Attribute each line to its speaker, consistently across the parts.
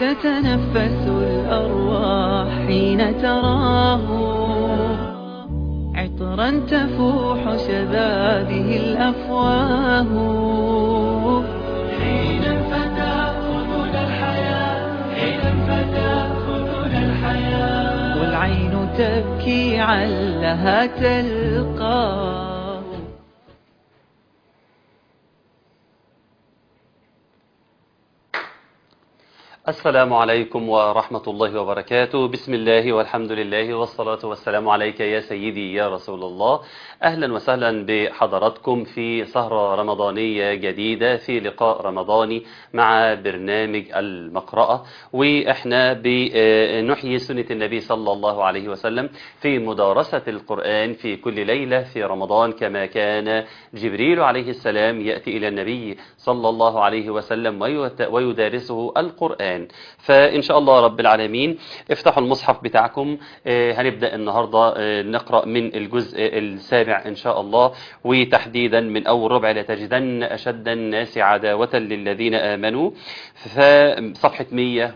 Speaker 1: تتنفس الأرواح حين تراه عطرا تفوح شذاذه الأفواه حين فتأخذنا الحياة حين فتأخذنا الحياة والعين تبكي علها تلقاه
Speaker 2: السلام عليكم ورحمة الله وبركاته بسم الله والحمد لله والصلاة والسلام عليك يا سيدي يا رسول الله أهلا وسهلا بحضراتكم في سهرة رمضانية جديدة في لقاء رمضاني مع برنامج المقرأة وإحنا بنحيي سنة النبي صلى الله عليه وسلم في مدارسة القرآن في كل ليلة في رمضان كما كان جبريل عليه السلام يأتي إلى النبي صلى الله عليه وسلم ويدارسه القرآن فإن شاء الله رب العالمين افتحوا المصحف بتاعكم هنبدأ النهاردة نقرأ من الجزء السابع إن شاء الله وتحديدا من أول ربع لتجدن أشد الناس عداوة للذين آمنوا فصفحة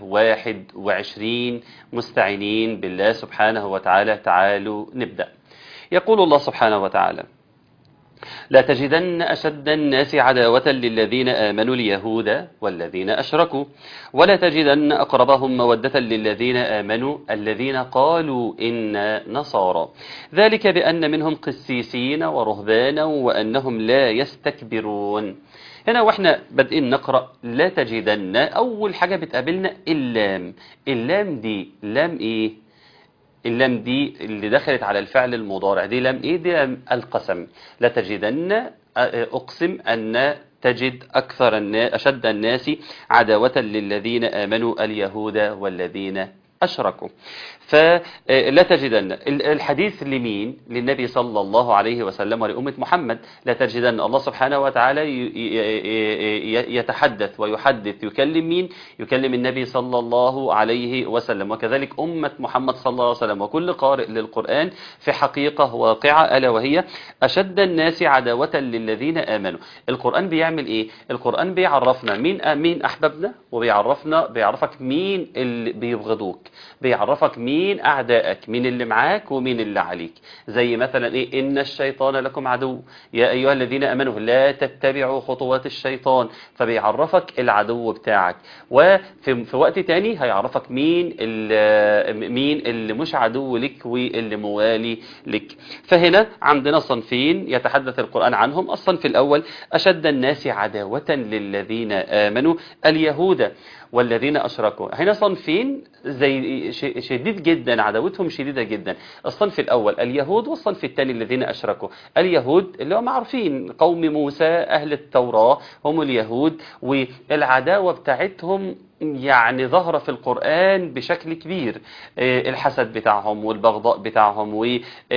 Speaker 2: 121 مستعينين بالله سبحانه وتعالى تعالوا نبدأ يقول الله سبحانه وتعالى لا تجدن أشد الناس عداوة للذين آمنوا اليهود والذين أشركوا ولا تجدن أقربهم مودة للذين آمنوا الذين قالوا إنا نصارى ذلك بأن منهم قسيسين ورهبانا وأنهم لا يستكبرون هنا واحنا بادئين نقرأ لا تجدن أول حاجة بتقابلنا اللام اللام دي لام إيه اللام دي اللي دخلت على الفعل المضارع دي لام ايه دي لام القسم لا تجدن اقسم ان تجد أكثر الناس أشد الناس عداوة للذين آمنوا اليهود والذين أشركوا فلا تجدن الحديث لمين للنبي صلى الله عليه وسلم ولأمة محمد لا تجدن الله سبحانه وتعالى يتحدث ويحدث يكلم مين يكلم النبي صلى الله عليه وسلم وكذلك أمة محمد صلى الله عليه وسلم وكل قارئ للقرآن في حقيقة واقعة ألا وهي أشد الناس عداوة للذين آمنوا القرآن بيعمل إيه القرآن بيعرفنا مين مين أحبابنا وبيعرفنا بيعرفك مين اللي بيبغضوك بيعرفك مين أعدائك مين اللي معاك ومين اللي عليك زي مثلا إيه إن الشيطان لكم عدو يا أيها الذين أمنوا لا تتبعوا خطوات الشيطان فبيعرفك العدو بتاعك وفي في وقت تاني هيعرفك مين اللي مين اللي مش عدو لك واللي موالي لك فهنا عندنا صنفين يتحدث القرآن عنهم الصنف الأول أشد الناس عداوة للذين آمنوا اليهود والذين أشركوا هنا صنفين زي شديد جدا عداوتهم شديدة جدا الصنف الأول اليهود والصنف الثاني الذين أشركوا اليهود اللي هم عارفين قوم موسى أهل التوراة هم اليهود والعداوة بتاعتهم يعني ظهر في القرآن بشكل كبير الحسد بتاعهم والبغضاء بتاعهم و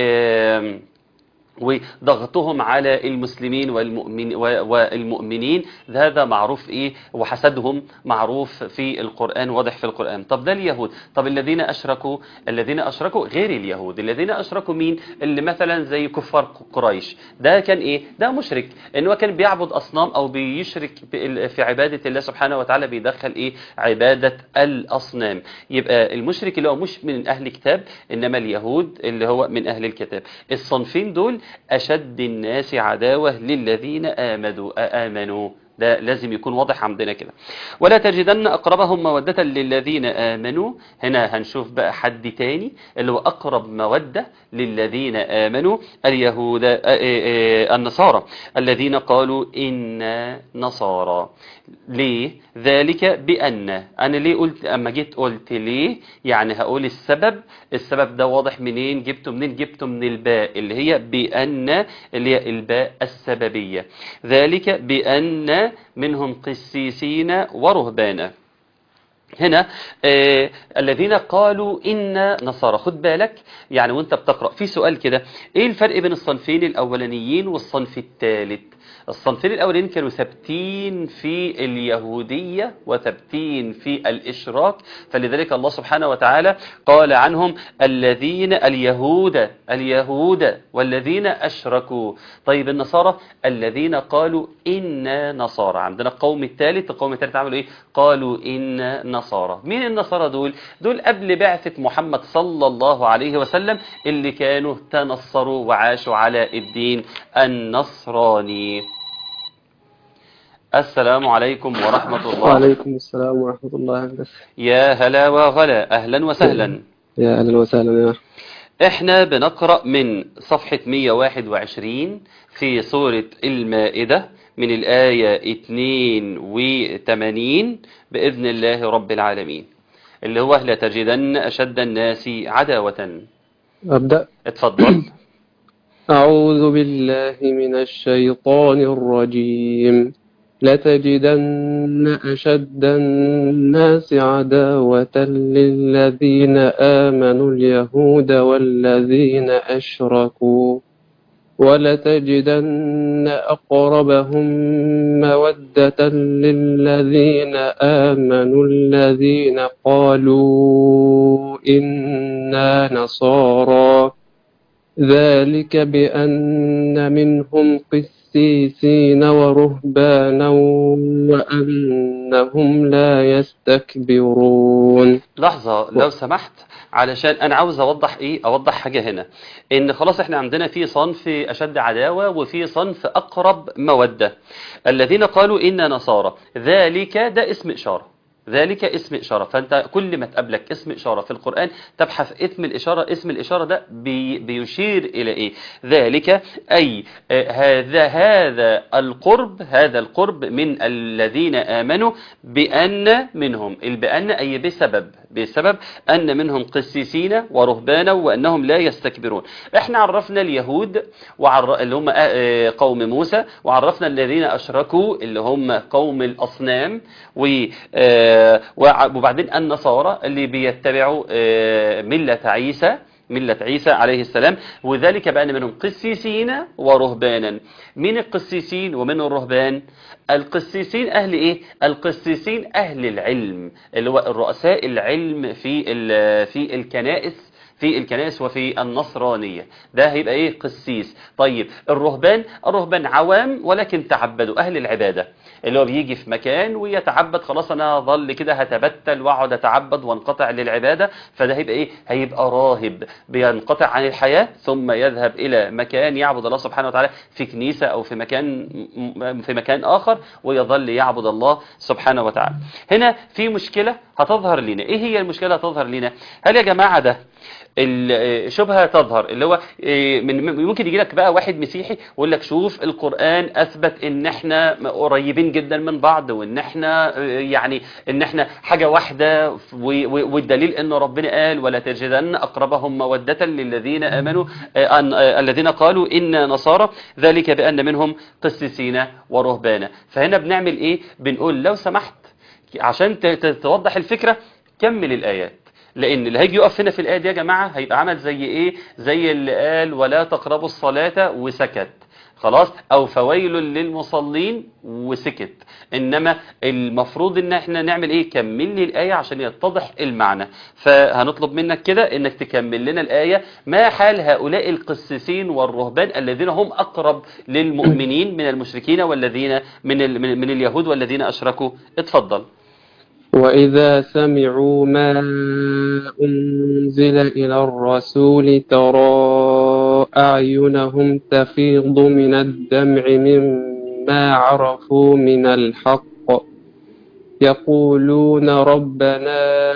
Speaker 2: وضغطهم على المسلمين والمؤمن والمؤمنين هذا معروف ايه وحسدهم معروف في القرآن واضح في القرآن طب ده اليهود طب الذين اشركوا الذين اشركوا غير اليهود الذين اشركوا مين اللي مثلا زي كفار قريش ده كان ايه ده مشرك ان هو كان بيعبد اصنام او بيشرك في عبادة الله سبحانه وتعالى بيدخل ايه عبادة الاصنام يبقى المشرك اللي هو مش من اهل كتاب انما اليهود اللي هو من اهل الكتاب الصنفين دول أشد الناس عداوة للذين آمنوا آمنوا ده لازم يكون واضح عندنا كده ولا تجدن أقربهم مودة للذين آمنوا هنا هنشوف بقى حد تاني اللي هو أقرب مودة للذين آمنوا اليهود النصارى الذين قالوا إنا نصارى ليه ذلك بأن أنا ليه قلت أما جيت قلت ليه يعني هقول السبب السبب ده واضح منين جبته منين جبته من الباء اللي هي بأن اللي هي الباء السببية ذلك بأن منهم قسيسين ورهبانا هنا آه الذين قالوا إن نصارى خد بالك يعني وانت بتقرأ في سؤال كده ايه الفرق بين الصنفين الأولانيين والصنف الثالث الصنفين الأولين كانوا ثابتين في اليهودية وثابتين في الإشراك فلذلك الله سبحانه وتعالى قال عنهم الذين اليهود اليهود والذين أشركوا طيب النصارى الذين قالوا إنا نصارى عندنا القوم الثالث القوم الثالث عملوا إيه قالوا إنا النصارى مين النصارى دول دول قبل بعثة محمد صلى الله عليه وسلم اللي كانوا تنصروا وعاشوا على الدين النصراني السلام عليكم ورحمة الله
Speaker 3: وعليكم السلام ورحمة الله وبركاته
Speaker 2: يا هلا وغلا أهلا وسهلا
Speaker 3: يا أهلا وسهلا يا
Speaker 2: احنا بنقرأ من صفحة 121 في سورة المائدة من الآية 82 بإذن الله رب العالمين اللي هو لتجدن أشد الناس عداوة
Speaker 3: أبدأ
Speaker 2: اتفضل
Speaker 3: أعوذ بالله من الشيطان الرجيم لتجدن أشد الناس عداوة للذين آمنوا اليهود والذين أشركوا ولتجدن أقربهم مودة للذين آمنوا الذين قالوا إنا نصارى ذلك بأن منهم قسيسين ورهبانا وأنهم لا يستكبرون
Speaker 2: لحظة لو سمحت علشان انا عاوز اوضح ايه اوضح حاجة هنا ان خلاص احنا عندنا في صنف اشد عداوة وفي صنف اقرب مودة الذين قالوا إنا نصارى ذلك ده اسم اشارة ذلك اسم إشارة فأنت كل ما تقابلك اسم إشارة في القرآن تبحث اسم الإشارة اسم الإشارة ده بي بيشير إلى إيه ذلك أي آه، هذا هذا القرب هذا القرب من الذين آمنوا بأن منهم البأن أي بسبب بسبب أن منهم قسيسين ورهبانا وأنهم لا يستكبرون احنا عرفنا اليهود وعر... اللي هم آه، قوم موسى وعرفنا الذين أشركوا اللي هم قوم الأصنام و آه، وع- وبعدين النصارى اللي بيتبعوا آه، ملة عيسى ملة عيسى عليه السلام وذلك بأن منهم قسيسين ورهبانا من القسيسين ومن الرهبان القسيسين أهل إيه؟ القسيسين أهل العلم اللي هو الرؤساء العلم في ال- في الكنائس في الكنائس وفي النصرانية ده هيبقى ايه قسيس طيب الرهبان الرهبان عوام ولكن تعبدوا اهل العبادة اللي هو بيجي في مكان ويتعبد خلاص انا ظل كده هتبتل واقعد اتعبد وانقطع للعبادة فده هيبقى ايه هيبقى راهب بينقطع عن الحياة ثم يذهب الى مكان يعبد الله سبحانه وتعالى في كنيسة او في مكان في مكان اخر ويظل يعبد الله سبحانه وتعالى هنا في مشكلة هتظهر لنا ايه هي المشكلة هتظهر لنا هل يا جماعة ده الشبهة تظهر اللي هو إيه، من ممكن يجي لك بقى واحد مسيحي ويقول لك شوف القرآن أثبت إن إحنا قريبين جدا من بعض وإن إحنا إيه، يعني إن إحنا حاجة واحدة و- و- والدليل إن ربنا قال ولا تجدن أقربهم مودة للذين آمنوا آه، أن آه، الذين قالوا إن نصارى ذلك بأن منهم قسيسين ورهبانا فهنا بنعمل إيه بنقول لو سمحت عشان ت- ت- توضح الفكرة كمل الآيات لأن اللي هيجي يقف هنا في الآية دي يا جماعة هيبقى عمل زي إيه زي اللي قال ولا تقربوا الصلاة وسكت خلاص أو فويل للمصلين وسكت إنما المفروض إن إحنا نعمل إيه كمل لي الآية عشان يتضح المعنى فهنطلب منك كده إنك تكمل لنا الآية ما حال هؤلاء القسيسين والرهبان الذين هم أقرب للمؤمنين من المشركين والذين من ال- من من اليهود والذين أشركوا اتفضل
Speaker 3: وإذا سمعوا ما أنزل إلى الرسول ترى أعينهم تفيض من الدمع مما عرفوا من الحق يقولون ربنا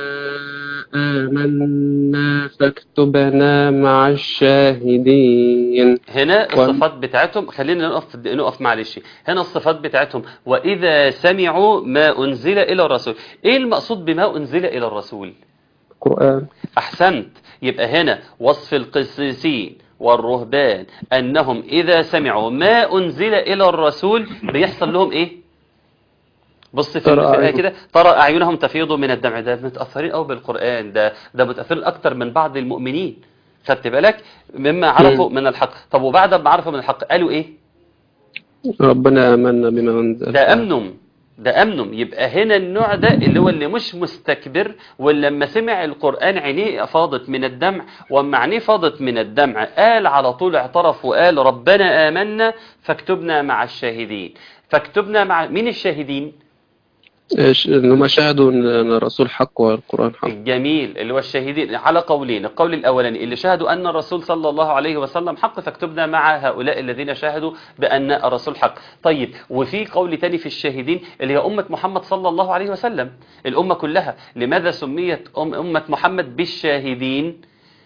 Speaker 3: آمنا فاكتبنا مع الشاهدين
Speaker 2: هنا
Speaker 3: و-
Speaker 2: الصفات بتاعتهم خلينا نقف نقف معلش هنا الصفات بتاعتهم وإذا سمعوا ما أنزل إلى الرسول إيه المقصود بما أنزل إلى الرسول
Speaker 3: القرآن
Speaker 2: أحسنت يبقى هنا وصف القسيسين والرهبان أنهم إذا سمعوا ما أنزل إلى الرسول بيحصل لهم إيه بص في
Speaker 3: ترى
Speaker 2: في الآية
Speaker 3: أعين-
Speaker 2: كده ترى أعينهم تفيض من الدمع ده متأثرين قوي بالقرآن ده ده متأثرين أكتر من بعض المؤمنين خدت بالك مما عرفوا من الحق طب وبعد ما عرفوا من الحق قالوا إيه
Speaker 3: ربنا آمنا بما أنزل
Speaker 2: ده أمنم ده أمنم يبقى هنا النوع ده اللي هو اللي مش مستكبر ولما سمع القرآن عينيه فاضت من الدمع وما عينيه فاضت من الدمع قال على طول اعترف وقال ربنا آمنا فاكتبنا مع الشاهدين فاكتبنا مع مين الشاهدين
Speaker 3: إيش- إن هم شاهدوا إن إن الرسول حق والقرآن حق
Speaker 2: جميل اللي هو الشاهدين على قولين القول الأولاني اللي شهدوا أن الرسول صلى الله عليه وسلم حق فاكتبنا مع هؤلاء الذين شاهدوا بأن الرسول حق طيب وفي قول تاني في الشاهدين اللي هي أمة محمد صلى الله عليه وسلم الأمة كلها لماذا سميت أم أمة محمد بالشاهدين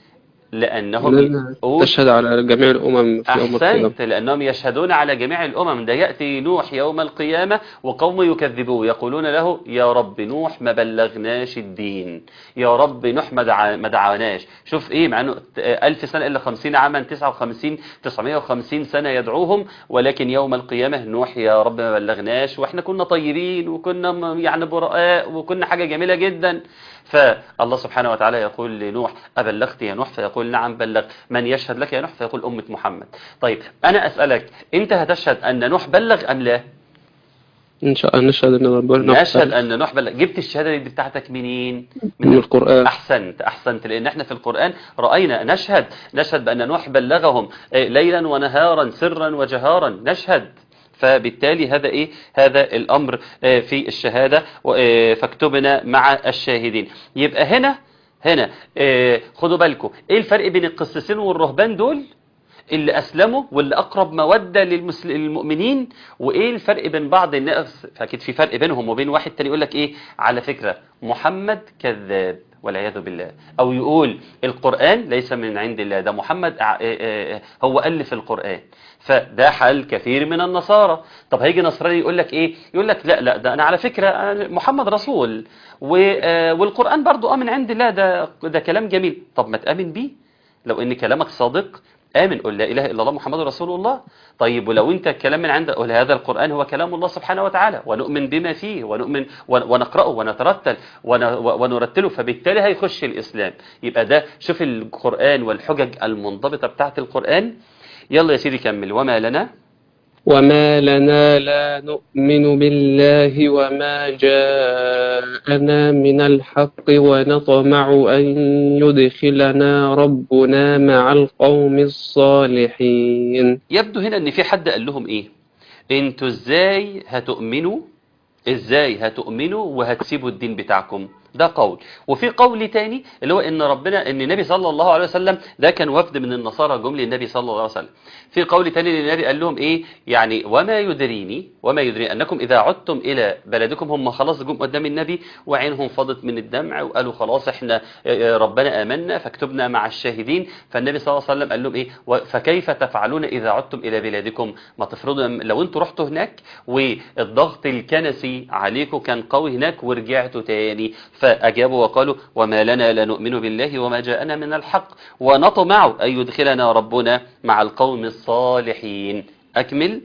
Speaker 2: لأنهم
Speaker 3: لأنها
Speaker 2: قول.
Speaker 3: تشهد على جميع الأمم في يوم القيامة
Speaker 2: أحسنت لأنهم يشهدون على جميع الأمم ده يأتي نوح يوم القيامة وقوم يكذبوه يقولون له يا رب نوح ما بلغناش الدين يا رب نوح ما دعا- ما دعوناش شوف إيه مع أنه ألف سنة إلا خمسين عاما تسعة وخمسين تسعمائة وخمسين سنة يدعوهم ولكن يوم القيامة نوح يا رب ما بلغناش وإحنا كنا طيبين وكنا م- يعني براء وكنا حاجة جميلة جدا فالله سبحانه وتعالى يقول لنوح أبلغت يا نوح فيقول نعم بلغت من يشهد لك يا نوح فيقول أمة محمد طيب أنا أسألك أنت هتشهد أن نوح بلغ أم لا
Speaker 3: إن شاء الله نشهد أن ربنا
Speaker 2: نشهد أن نوح بلغ جبت الشهادة دي بتاعتك منين
Speaker 3: من القرآن
Speaker 2: أحسنت أحسنت لأن احنا في القرآن رأينا نشهد نشهد بأن نوح بلغهم آه، ليلا ونهارا سرا وجهارا نشهد فبالتالي هذا إيه هذا الأمر آه، في الشهادة و- آه، فاكتبنا مع الشاهدين يبقى هنا هنا آه، خدوا بالكم إيه الفرق بين القسيسين والرهبان دول اللي أسلموا واللي أقرب مودة للمسل- للمؤمنين وإيه الفرق بين بعض الناس فأكيد في فرق بينهم وبين واحد تاني يقول لك إيه على فكرة محمد كذاب والعياذ بالله أو يقول القرآن ليس من عند الله ده محمد ع- آه، آه، هو ألف القرآن فده حال كثير من النصارى طب هيجي نصراني يقول لك ايه يقول لك لا لا ده انا على فكرة أنا محمد رسول و- آه، والقرآن برضو اه من عند الله ده ده كلام جميل طب ما تآمن بيه لو ان كلامك صادق آمن قل لا إله إلا الله محمد رسول الله طيب ولو أنت الكلام من عند قل هذا القرآن هو كلام الله سبحانه وتعالى ونؤمن بما فيه ونؤمن ون- ونقرأه ونترتل ون- ونرتله فبالتالي هيخش الإسلام يبقى ده شوف القرآن والحجج المنضبطة بتاعت القرآن يلا يا سيدي كمل وما لنا
Speaker 3: وما لنا لا نؤمن بالله وما جاءنا من الحق ونطمع أن يدخلنا ربنا مع القوم الصالحين
Speaker 2: يبدو هنا ان في حد قال لهم ايه انتوا ازاي هتؤمنوا ازاي هتؤمنوا وهتسيبوا الدين بتاعكم ده قول وفي قول تاني اللي هو ان ربنا ان النبي صلى الله عليه وسلم ده كان وفد من النصارى جم للنبي صلى الله عليه وسلم في قول تاني للنبي قال لهم ايه يعني وما يدريني وما يدريني انكم اذا عدتم الى بلدكم هم خلاص جم قدام النبي وعينهم فاضت من الدمع وقالوا خلاص احنا آه، ربنا امنا فاكتبنا مع الشاهدين فالنبي صلى الله عليه وسلم قال لهم ايه و- فكيف تفعلون اذا عدتم الى بلادكم ما تفرضوا لو انتوا رحتوا هناك والضغط الكنسي عليكم كان قوي هناك ورجعتوا تاني فاجابوا وقالوا وما لنا لا نؤمن بالله وما جاءنا من الحق ونطمع ان يدخلنا ربنا مع القوم الصالحين اكمل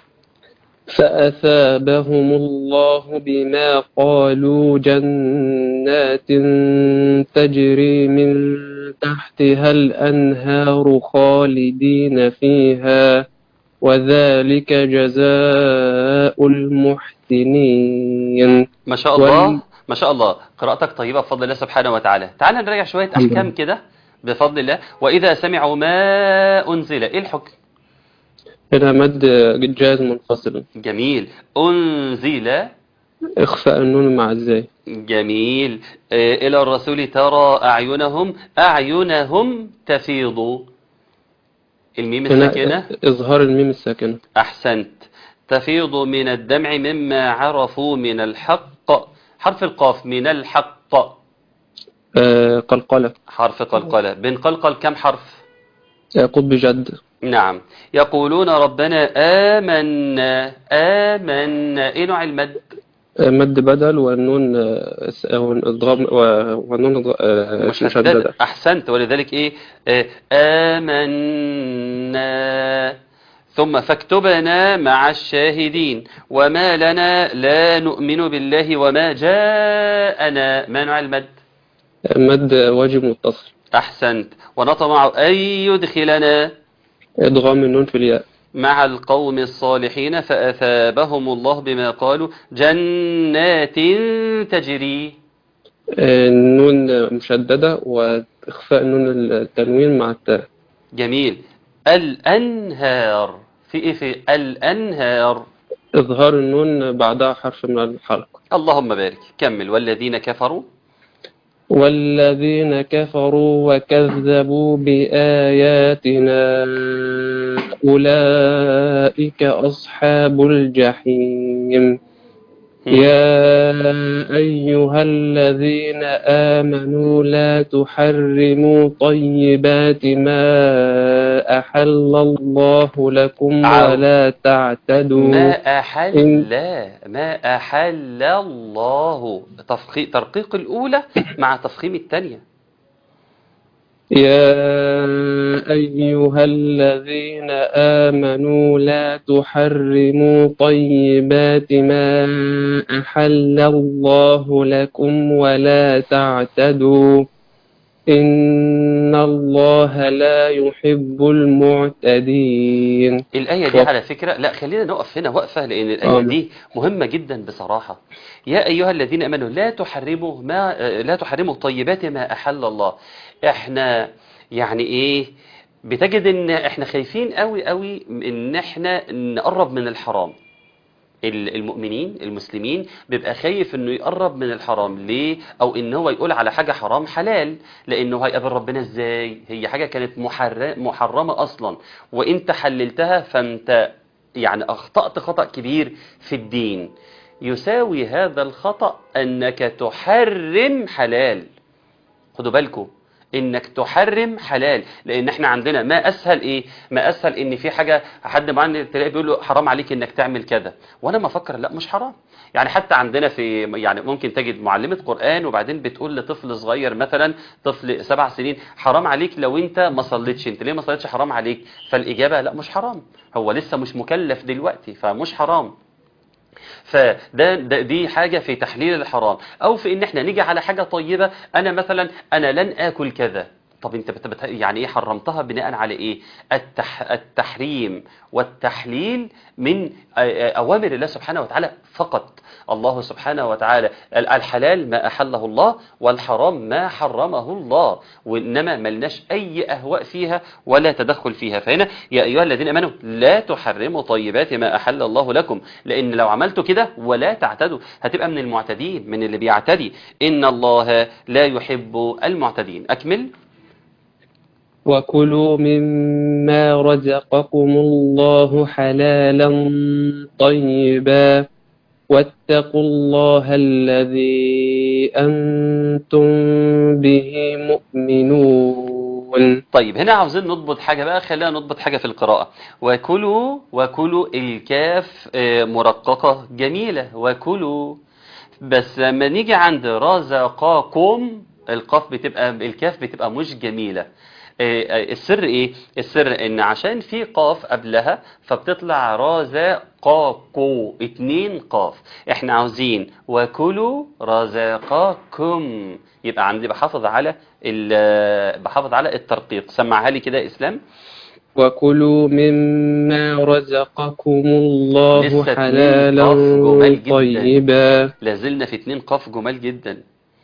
Speaker 3: فأثابهم الله بما قالوا جنات تجري من تحتها الأنهار خالدين فيها وذلك جزاء المحسنين
Speaker 2: ما شاء الله
Speaker 3: وال-
Speaker 2: ما شاء الله قراءتك طيبة بفضل الله سبحانه وتعالى تعال نراجع شوية
Speaker 3: الحمد
Speaker 2: أحكام
Speaker 3: لله.
Speaker 2: كده بفضل الله وإذا سمعوا ما أنزل إيه الحكم
Speaker 3: هنا مد جاز منفصل
Speaker 2: جميل أنزل
Speaker 3: إخفاء النون مع الزاي
Speaker 2: جميل آه، إلى الرسول ترى أعينهم أعينهم تفيض الميم الساكنة
Speaker 3: هنا إظهار الميم الساكنة
Speaker 2: أحسنت تفيض من الدمع مما عرفوا من الحق حرف القاف من الحق
Speaker 3: آه، قلقلة
Speaker 2: حرف قلقلة بنقلقل كم حرف
Speaker 3: يقود بجد
Speaker 2: نعم يقولون ربنا آمنا آمنا إيه نوع المد
Speaker 3: آه، مد بدل والنون آه، س- آه، والإضغام و- والنون إضغ- آه، مشددة
Speaker 2: أحسنت ولذلك إيه آه، آمنا ثم فاكتبنا مع الشاهدين وما لنا لا نؤمن بالله وما جاءنا ما نوع المد
Speaker 3: مد واجب متصل
Speaker 2: أحسنت ونطمع أن يدخلنا
Speaker 3: إدغام النون في الياء
Speaker 2: مع القوم الصالحين فأثابهم الله بما قالوا جنات تجري
Speaker 3: آه، النون مشددة وإخفاء النون التنوين مع التاء
Speaker 2: جميل الأنهار في إيه في الأنهار
Speaker 3: إظهار النون بعدها حرف من الحلق
Speaker 2: اللهم بارك كمل والذين كفروا
Speaker 3: والذين كفروا وكذبوا بآياتنا أولئك أصحاب الجحيم يا أيها الذين آمنوا لا تحرموا طيبات ما أحل الله لكم
Speaker 2: عو.
Speaker 3: ولا تعتدوا
Speaker 2: ما أحل ما أحل الله تفخي- ترقيق الأولى مع تفخيم الثانية
Speaker 3: يا أيها الذين آمنوا لا تحرموا طيبات ما أحل الله لكم ولا تعتدوا إن الله لا يحب المعتدين
Speaker 2: الآية دي على فكرة لا خلينا نقف هنا وقفة لأن الآية
Speaker 3: آه.
Speaker 2: دي مهمة جدا بصراحة يا أيها الذين أمنوا لا تحرموا ما لا تحرموا طيبات ما أحل الله احنا يعني إيه بتجد إن احنا خايفين قوي قوي إن احنا نقرب من الحرام ال- المؤمنين المسلمين بيبقى خايف انه يقرب من الحرام ليه او ان هو يقول على حاجة حرام حلال لانه هيقابل ربنا ازاي هي حاجة كانت محر- محرمة اصلا وانت حللتها فانت يعني اخطأت خطأ كبير في الدين يساوي هذا الخطأ انك تحرم حلال خدوا بالكم انك تحرم حلال لان احنا عندنا ما اسهل ايه ما اسهل ان في حاجه حد معين تلاقيه بيقول له حرام عليك انك تعمل كذا وانا ما افكر لا مش حرام يعني حتى عندنا في يعني ممكن تجد معلمه قران وبعدين بتقول لطفل صغير مثلا طفل سبع سنين حرام عليك لو انت ما صليتش انت ليه ما صليتش حرام عليك فالاجابه لا مش حرام هو لسه مش مكلف دلوقتي فمش حرام فده ده دي حاجة في تحليل الحرام أو في إن إحنا نيجي على حاجة طيبة أنا مثلا أنا لن آكل كذا طب انت بت... بت... يعني ايه حرمتها بناء على ايه التح... التحريم والتحليل من آ- آ- اوامر الله سبحانه وتعالى فقط الله سبحانه وتعالى ال- الحلال ما احله الله والحرام ما حرمه الله وانما ملناش اي اهواء فيها ولا تدخل فيها فهنا يا ايها الذين امنوا لا تحرموا طيبات ما احل الله لكم لان لو عملتوا كده ولا تعتدوا هتبقى من المعتدين من اللي بيعتدي ان الله لا يحب المعتدين اكمل
Speaker 3: وكلوا مما رزقكم الله حلالا طيبا واتقوا الله الذي أنتم به مؤمنون
Speaker 2: طيب هنا عاوزين نضبط حاجة بقى خلينا نضبط حاجة في القراءة وكلوا وكلوا الكاف آه، مرققة جميلة وكلوا بس لما نيجي عند رزقاكم القاف بتبقى الكاف بتبقى مش جميلة آه، آه، السر ايه السر ان عشان في قاف قبلها فبتطلع رزقاكو اتنين قاف احنا عاوزين وكلوا رزقاكم يبقى عندي بحافظ على ال- بحافظ على الترقيق سمعها لي كده يا اسلام
Speaker 3: وكلوا مما رزقكم الله
Speaker 2: لسه اتنين
Speaker 3: حلالا
Speaker 2: قاف جمال جدا.
Speaker 3: طيبا
Speaker 2: لازلنا في اتنين قاف جمال جدا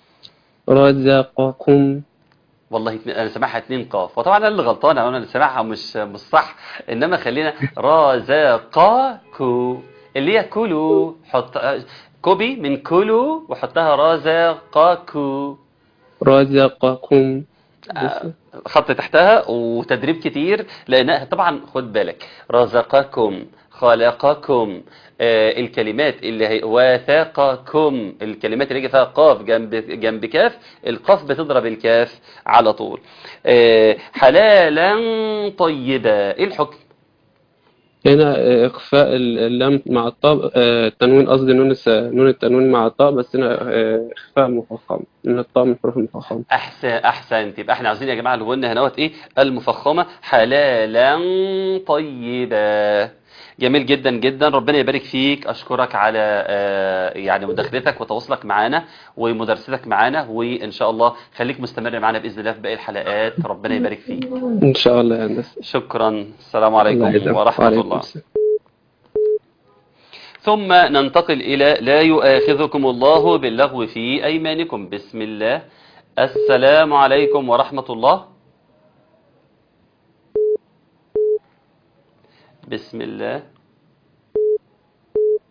Speaker 3: رزقكم
Speaker 2: والله اتنين انا سامعها اتنين قاف وطبعا انا اللي غلطان انا اللي سامعها مش مش صح انما خلينا رزقاكو اللي هي كلوا حط كوبي من كلوا وحطها رزقاكو
Speaker 3: رزقكم
Speaker 2: آه، خط تحتها وتدريب كتير لانها طبعا خد بالك رزقكم خلقكم آه، الكلمات اللي هي وثاقكم الكلمات اللي يجي فيها قاف جنب جنب كاف القاف بتضرب الكاف على طول آه، حلالا طيبا ايه الحكم
Speaker 3: هنا آه، إخفاء ال- اللام مع الطاء آه، التنوين قصدي نون الس- نون التنوين مع الطاء بس هنا آه، إخفاء مفخم إن الطاء من الحروف المفخمة
Speaker 2: احسن احسنت يبقى احنا عاوزين يا جماعه اللي قلنا هنوت ايه المفخمه حلالا طيبا جميل جدا جدا ربنا يبارك فيك اشكرك على آه، يعني مداخلتك وتواصلك معانا ومدارستك معانا وان شاء الله خليك مستمر معانا باذن الله في باقي الحلقات ربنا يبارك فيك
Speaker 3: إن شاء الله يا هندسة
Speaker 2: شكرا السلام
Speaker 3: الله
Speaker 2: عليكم
Speaker 3: يجزاك.
Speaker 2: ورحمه
Speaker 3: وعليكم
Speaker 2: الله
Speaker 3: السلام.
Speaker 2: ثم ننتقل إلى لا يؤاخذكم الله باللغو في أيمانكم بسم الله السلام عليكم ورحمة الله بسم الله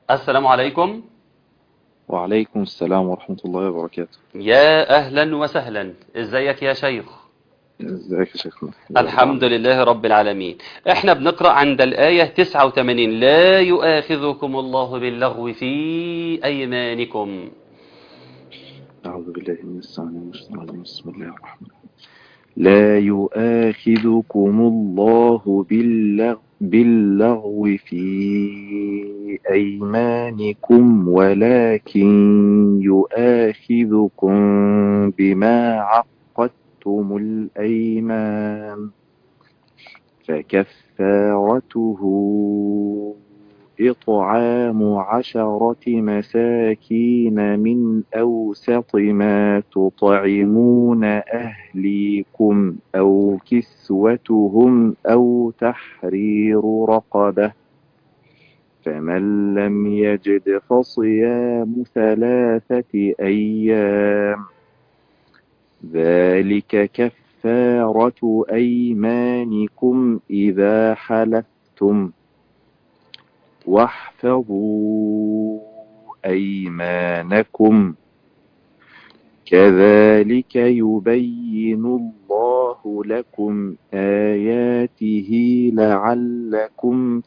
Speaker 2: السلام عليكم
Speaker 4: وعليكم السلام ورحمة الله وبركاته
Speaker 2: يا أهلا وسهلا ازيك يا شيخ
Speaker 4: ازيك يا شيخنا
Speaker 2: الحمد لله رب العالمين احنا بنقرأ عند الآية 89 لا يؤاخذكم الله باللغو في أيمانكم
Speaker 4: أعوذ بالله من السميع الرجيم بسم الله الرحمن الرحيم لا يؤاخذكم الله باللغو, باللغو في أيمانكم ولكن يؤاخذكم بما عقدتم الأيمان فكفارته إطعام عشرة مساكين من أوسط ما تطعمون أهليكم أو كسوتهم أو تحرير رقبة فمن لم يجد فصيام ثلاثة أيام ذلك كفارة أيمانكم إذا حلفتم واحفظوا أيمانكم كذلك يبين الله لكم آياته لعلكم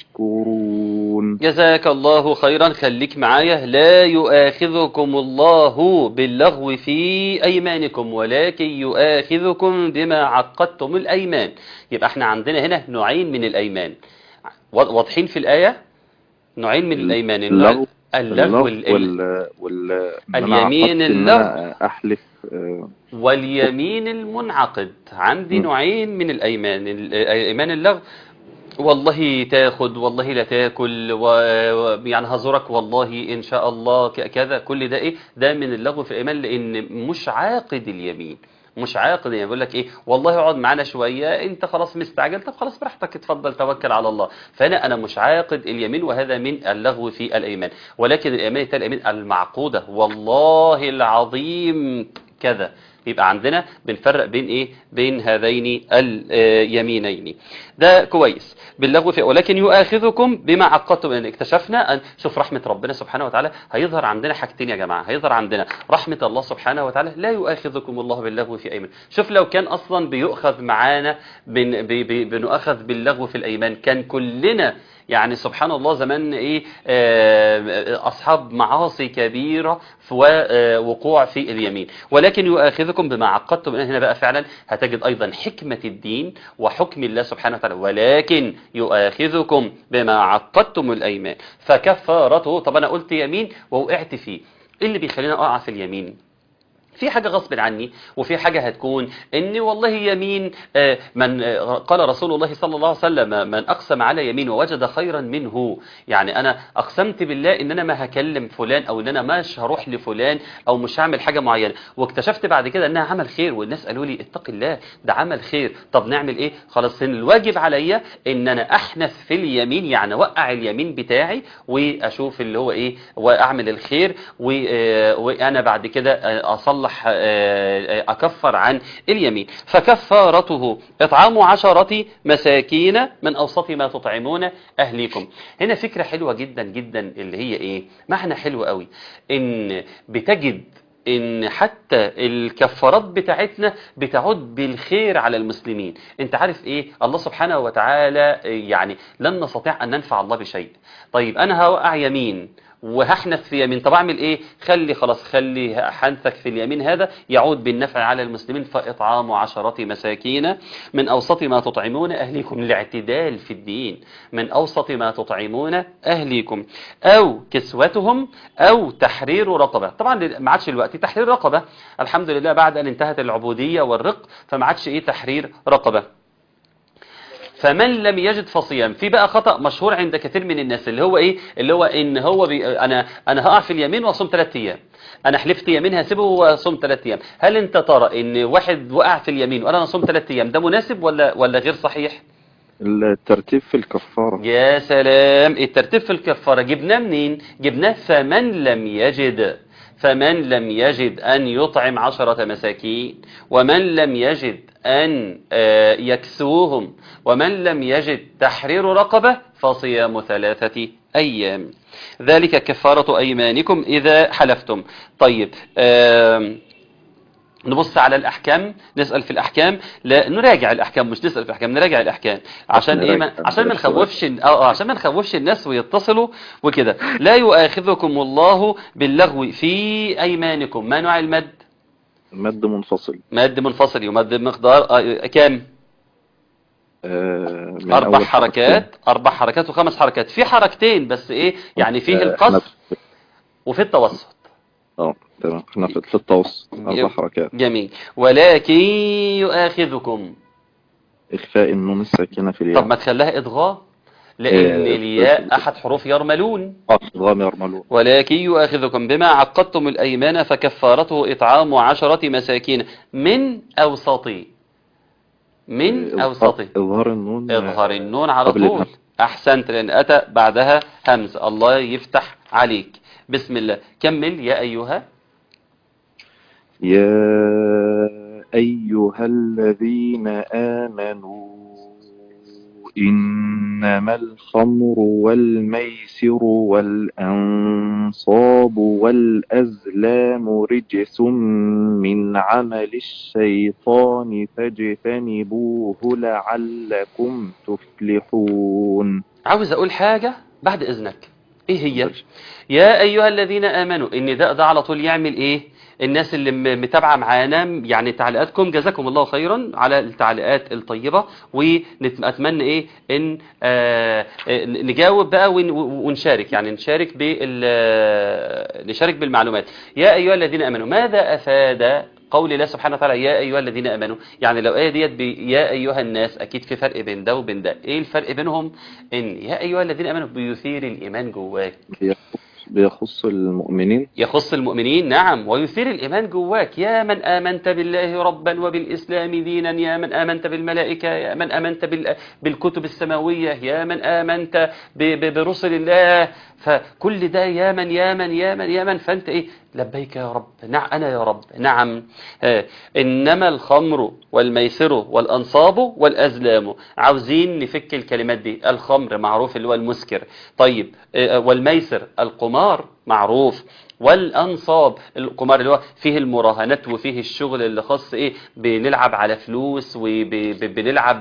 Speaker 4: تشكرون
Speaker 2: جزاك الله خيرا خليك معايا لا يؤاخذكم الله باللغو في أيمانكم ولكن يؤاخذكم بما عقدتم الأيمان يبقى احنا عندنا هنا نوعين من الأيمان واضحين في الآية نوعين من الأيمان
Speaker 4: اللغو
Speaker 2: اللغو
Speaker 4: اللغو وال وال
Speaker 2: اليمين
Speaker 4: إن
Speaker 2: اللغو.
Speaker 4: أنا أحلف آه،
Speaker 2: واليمين المنعقد عندي
Speaker 4: م.
Speaker 2: نوعين من الأيمان ال- أيمان اللغو والله تاخد والله لا تاكل و... و- يعني هزرك والله إن شاء الله ك- كذا كل ده إيه ده من اللغو في الأيمان لأن مش عاقد اليمين مش عاقد يعني بيقول لك ايه والله اقعد معانا شويه انت خلاص مستعجل طب خلاص براحتك اتفضل توكل على الله فانا انا مش عاقد اليمين وهذا من اللغو في الايمان ولكن الايمان التالي الايمان المعقوده والله العظيم كذا يبقى عندنا بنفرق بين ايه بين هذين اليمينين ده كويس باللغو في ولكن يؤاخذكم بما عقدتم ان اكتشفنا ان شوف رحمه ربنا سبحانه وتعالى هيظهر عندنا حاجتين يا جماعه هيظهر عندنا رحمه الله سبحانه وتعالى لا يؤاخذكم الله باللغو في ايمان شوف لو كان اصلا بيؤخذ معانا بن بي بي بنؤخذ باللغو في الايمان كان كلنا يعني سبحان الله زمان ايه آه، اصحاب معاصي كبيره في آه، وقوع في اليمين ولكن يؤاخذكم بما عقدتم هنا بقى فعلا هتجد ايضا حكمه الدين وحكم الله سبحانه وتعالى ولكن يؤاخذكم بما عقدتم الايمان فكفارته طب انا قلت يمين ووقعت فيه ايه اللي بيخلينا اقع في اليمين في حاجة غصب عني وفي حاجة هتكون ان والله يمين آه، من آه، قال رسول الله صلى الله عليه وسلم من اقسم على يمين ووجد خيرا منه يعني انا اقسمت بالله ان انا ما هكلم فلان او ان انا مش هروح لفلان او مش هعمل حاجة معينة واكتشفت بعد كده انها عمل خير والناس قالوا لي اتق الله ده عمل خير طب نعمل ايه خلاص الواجب عليا ان انا احنث في اليمين يعني اوقع اليمين بتاعي واشوف اللي هو ايه واعمل الخير و- آه، وانا بعد كده آه، اصلح آه، آه، اكفر عن اليمين فكفارته اطعام عشرة مساكين من اوسط ما تطعمون اهليكم هنا فكرة حلوة جدا جدا اللي هي ايه معنى حلو قوي ان بتجد ان حتى الكفارات بتاعتنا بتعود بالخير على المسلمين انت عارف ايه الله سبحانه وتعالى يعني لن نستطيع ان ننفع الله بشيء طيب انا هوقع يمين وهحنث في يمين طب اعمل ايه خلي خلاص خلي حنثك في اليمين هذا يعود بالنفع على المسلمين فاطعام عشرة مساكين من اوسط ما تطعمون اهليكم الاعتدال في الدين من اوسط ما تطعمون اهليكم او كسوتهم او تحرير رقبه طبعا ما عادش الوقت تحرير رقبه الحمد لله بعد ان انتهت العبوديه والرق فما عادش ايه تحرير رقبه فمن لم يجد فصيام في بقى خطأ مشهور عند كثير من الناس اللي هو ايه اللي هو ان هو بي انا انا هقع في اليمين واصوم ثلاث ايام انا حلفت يمين هسيبه واصوم ثلاث ايام هل انت ترى ان واحد وقع في اليمين وانا اصوم ثلاث ايام ده مناسب ولا ولا غير صحيح
Speaker 4: الترتيب في الكفارة
Speaker 2: يا سلام الترتيب في الكفارة جبناه منين جبناه فمن لم يجد فمن لم يجد أن يطعم عشرة مساكين ومن لم يجد أن يكسوهم ومن لم يجد تحرير رقبة فصيام ثلاثة أيام ذلك كفارة أيمانكم إذا حلفتم طيب آم، نبص على الأحكام نسأل في الأحكام لا نراجع الأحكام مش نسأل في الأحكام نراجع الأحكام عشان إيه ما
Speaker 4: نراجع.
Speaker 2: عشان ما
Speaker 4: نراجع شوية.
Speaker 2: نخوفش اه آه، عشان ما نخوفش الناس ويتصلوا وكده لا يؤاخذكم الله باللغو في أيمانكم ما نوع المد
Speaker 4: مد منفصل
Speaker 2: مد منفصل يمد بمقدار آه، كام
Speaker 4: آه، من
Speaker 2: أربع
Speaker 4: أول
Speaker 2: حركات أربع حركات وخمس حركات في حركتين بس إيه يعني فيه
Speaker 4: آه،
Speaker 2: القصر
Speaker 4: إحنا-
Speaker 2: وفي التوسط
Speaker 4: اه تمام احنا في في التوسط اربع
Speaker 2: يب.
Speaker 4: حركات
Speaker 2: جميل ولكن يؤاخذكم
Speaker 4: اخفاء النون الساكنه في الياء
Speaker 2: طب ما تخليها إضغام لأن
Speaker 4: إيه،
Speaker 2: الياء أحد حروف يرملون
Speaker 4: اه ادغام يرملون
Speaker 2: ولكن يؤاخذكم بما عقدتم الأيمان فكفارته إطعام عشرة مساكين من أوسط من
Speaker 4: آه،
Speaker 2: أوسط
Speaker 4: اظهار النون آه،
Speaker 2: اظهر النون على
Speaker 4: قبل
Speaker 2: طول
Speaker 4: الهمز.
Speaker 2: أحسنت لأن أتى بعدها همز الله يفتح عليك بسم الله كمل يا أيها
Speaker 4: يا أيها الذين آمنوا إنما الخمر والميسر والأنصاب والأزلام رجس من عمل الشيطان فاجتنبوه لعلكم تفلحون
Speaker 2: عاوز أقول حاجة بعد إذنك إيه هي يا أيها الذين آمنوا إن ده ده على طول يعمل إيه الناس اللي م- متابعة معانا يعني تعليقاتكم جزاكم الله خيرا على التعليقات الطيبة ونتمنى إيه إن آه آه، نجاوب بقى ون- ونشارك يعني نشارك بال آه، نشارك بالمعلومات يا أيها الذين آمنوا ماذا أفاد قول الله سبحانه وتعالى يا أيها الذين آمنوا يعني لو آية ديت ب- يا أيها الناس أكيد في فرق بين ده وبين ده إيه الفرق بينهم إن يا أيها الذين آمنوا بيثير الإيمان جواك
Speaker 4: بيخص, بيخص المؤمنين
Speaker 2: يخص المؤمنين نعم ويثير الإيمان جواك يا من آمنت بالله ربا وبالإسلام دينا يا من آمنت بالملائكة يا من آمنت بال- بالكتب السماوية يا من آمنت ب- ب- برسل الله فكل ده يا من يا من يا من يا من فأنت إيه لبيك يا رب نعم أنا يا رب نعم آه. إنما الخمر والميسر والأنصاب والأزلام عاوزين نفك الكلمات دي الخمر معروف اللي هو المسكر طيب آه، والميسر القمار معروف والأنصاب القمار اللي هو فيه المراهنات وفيه الشغل اللي خاص ايه بنلعب على فلوس وبنلعب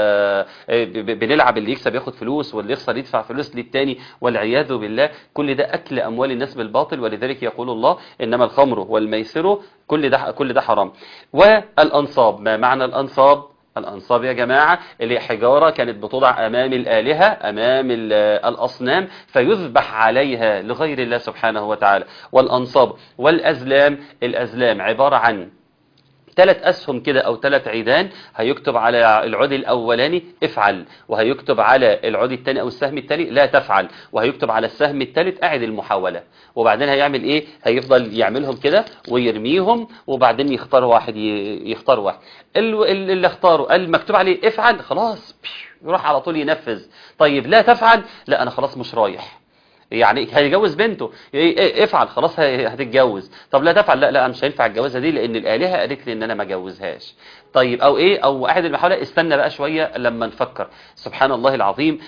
Speaker 2: بنلعب اللي يكسب ياخد فلوس واللي يخسر يدفع فلوس للتاني والعياذ بالله كل ده أكل أموال الناس بالباطل ولذلك يقول الله إنما الخمر والميسر كل ده كل ده حرام والأنصاب ما معنى الأنصاب الأنصاب يا جماعة اللي هي حجارة كانت بتوضع أمام الآلهة أمام ال- الأصنام فيذبح عليها لغير الله سبحانه وتعالى والأنصاب والأزلام الأزلام عبارة عن ثلاث أسهم كده أو ثلاث عيدان هيكتب على العود الأولاني افعل وهيكتب على العود الثاني أو السهم الثاني لا تفعل وهيكتب على السهم الثالث أعد المحاولة وبعدين هيعمل إيه هيفضل يعملهم كده ويرميهم وبعدين يختار واحد ي- يختار واحد ال- ال- اللي اختاره المكتوب عليه افعل خلاص يروح على طول ينفذ طيب لا تفعل لا أنا خلاص مش رايح يعني هيجوز بنته إيه- إيه افعل خلاص هي- هتتجوز طب لا تفعل لا لا مش هينفع الجوازه دي لان الالهه قالت لي ان انا ما اجوزهاش طيب او ايه او قاعد المحاوله استنى بقى شويه لما نفكر سبحان الله العظيم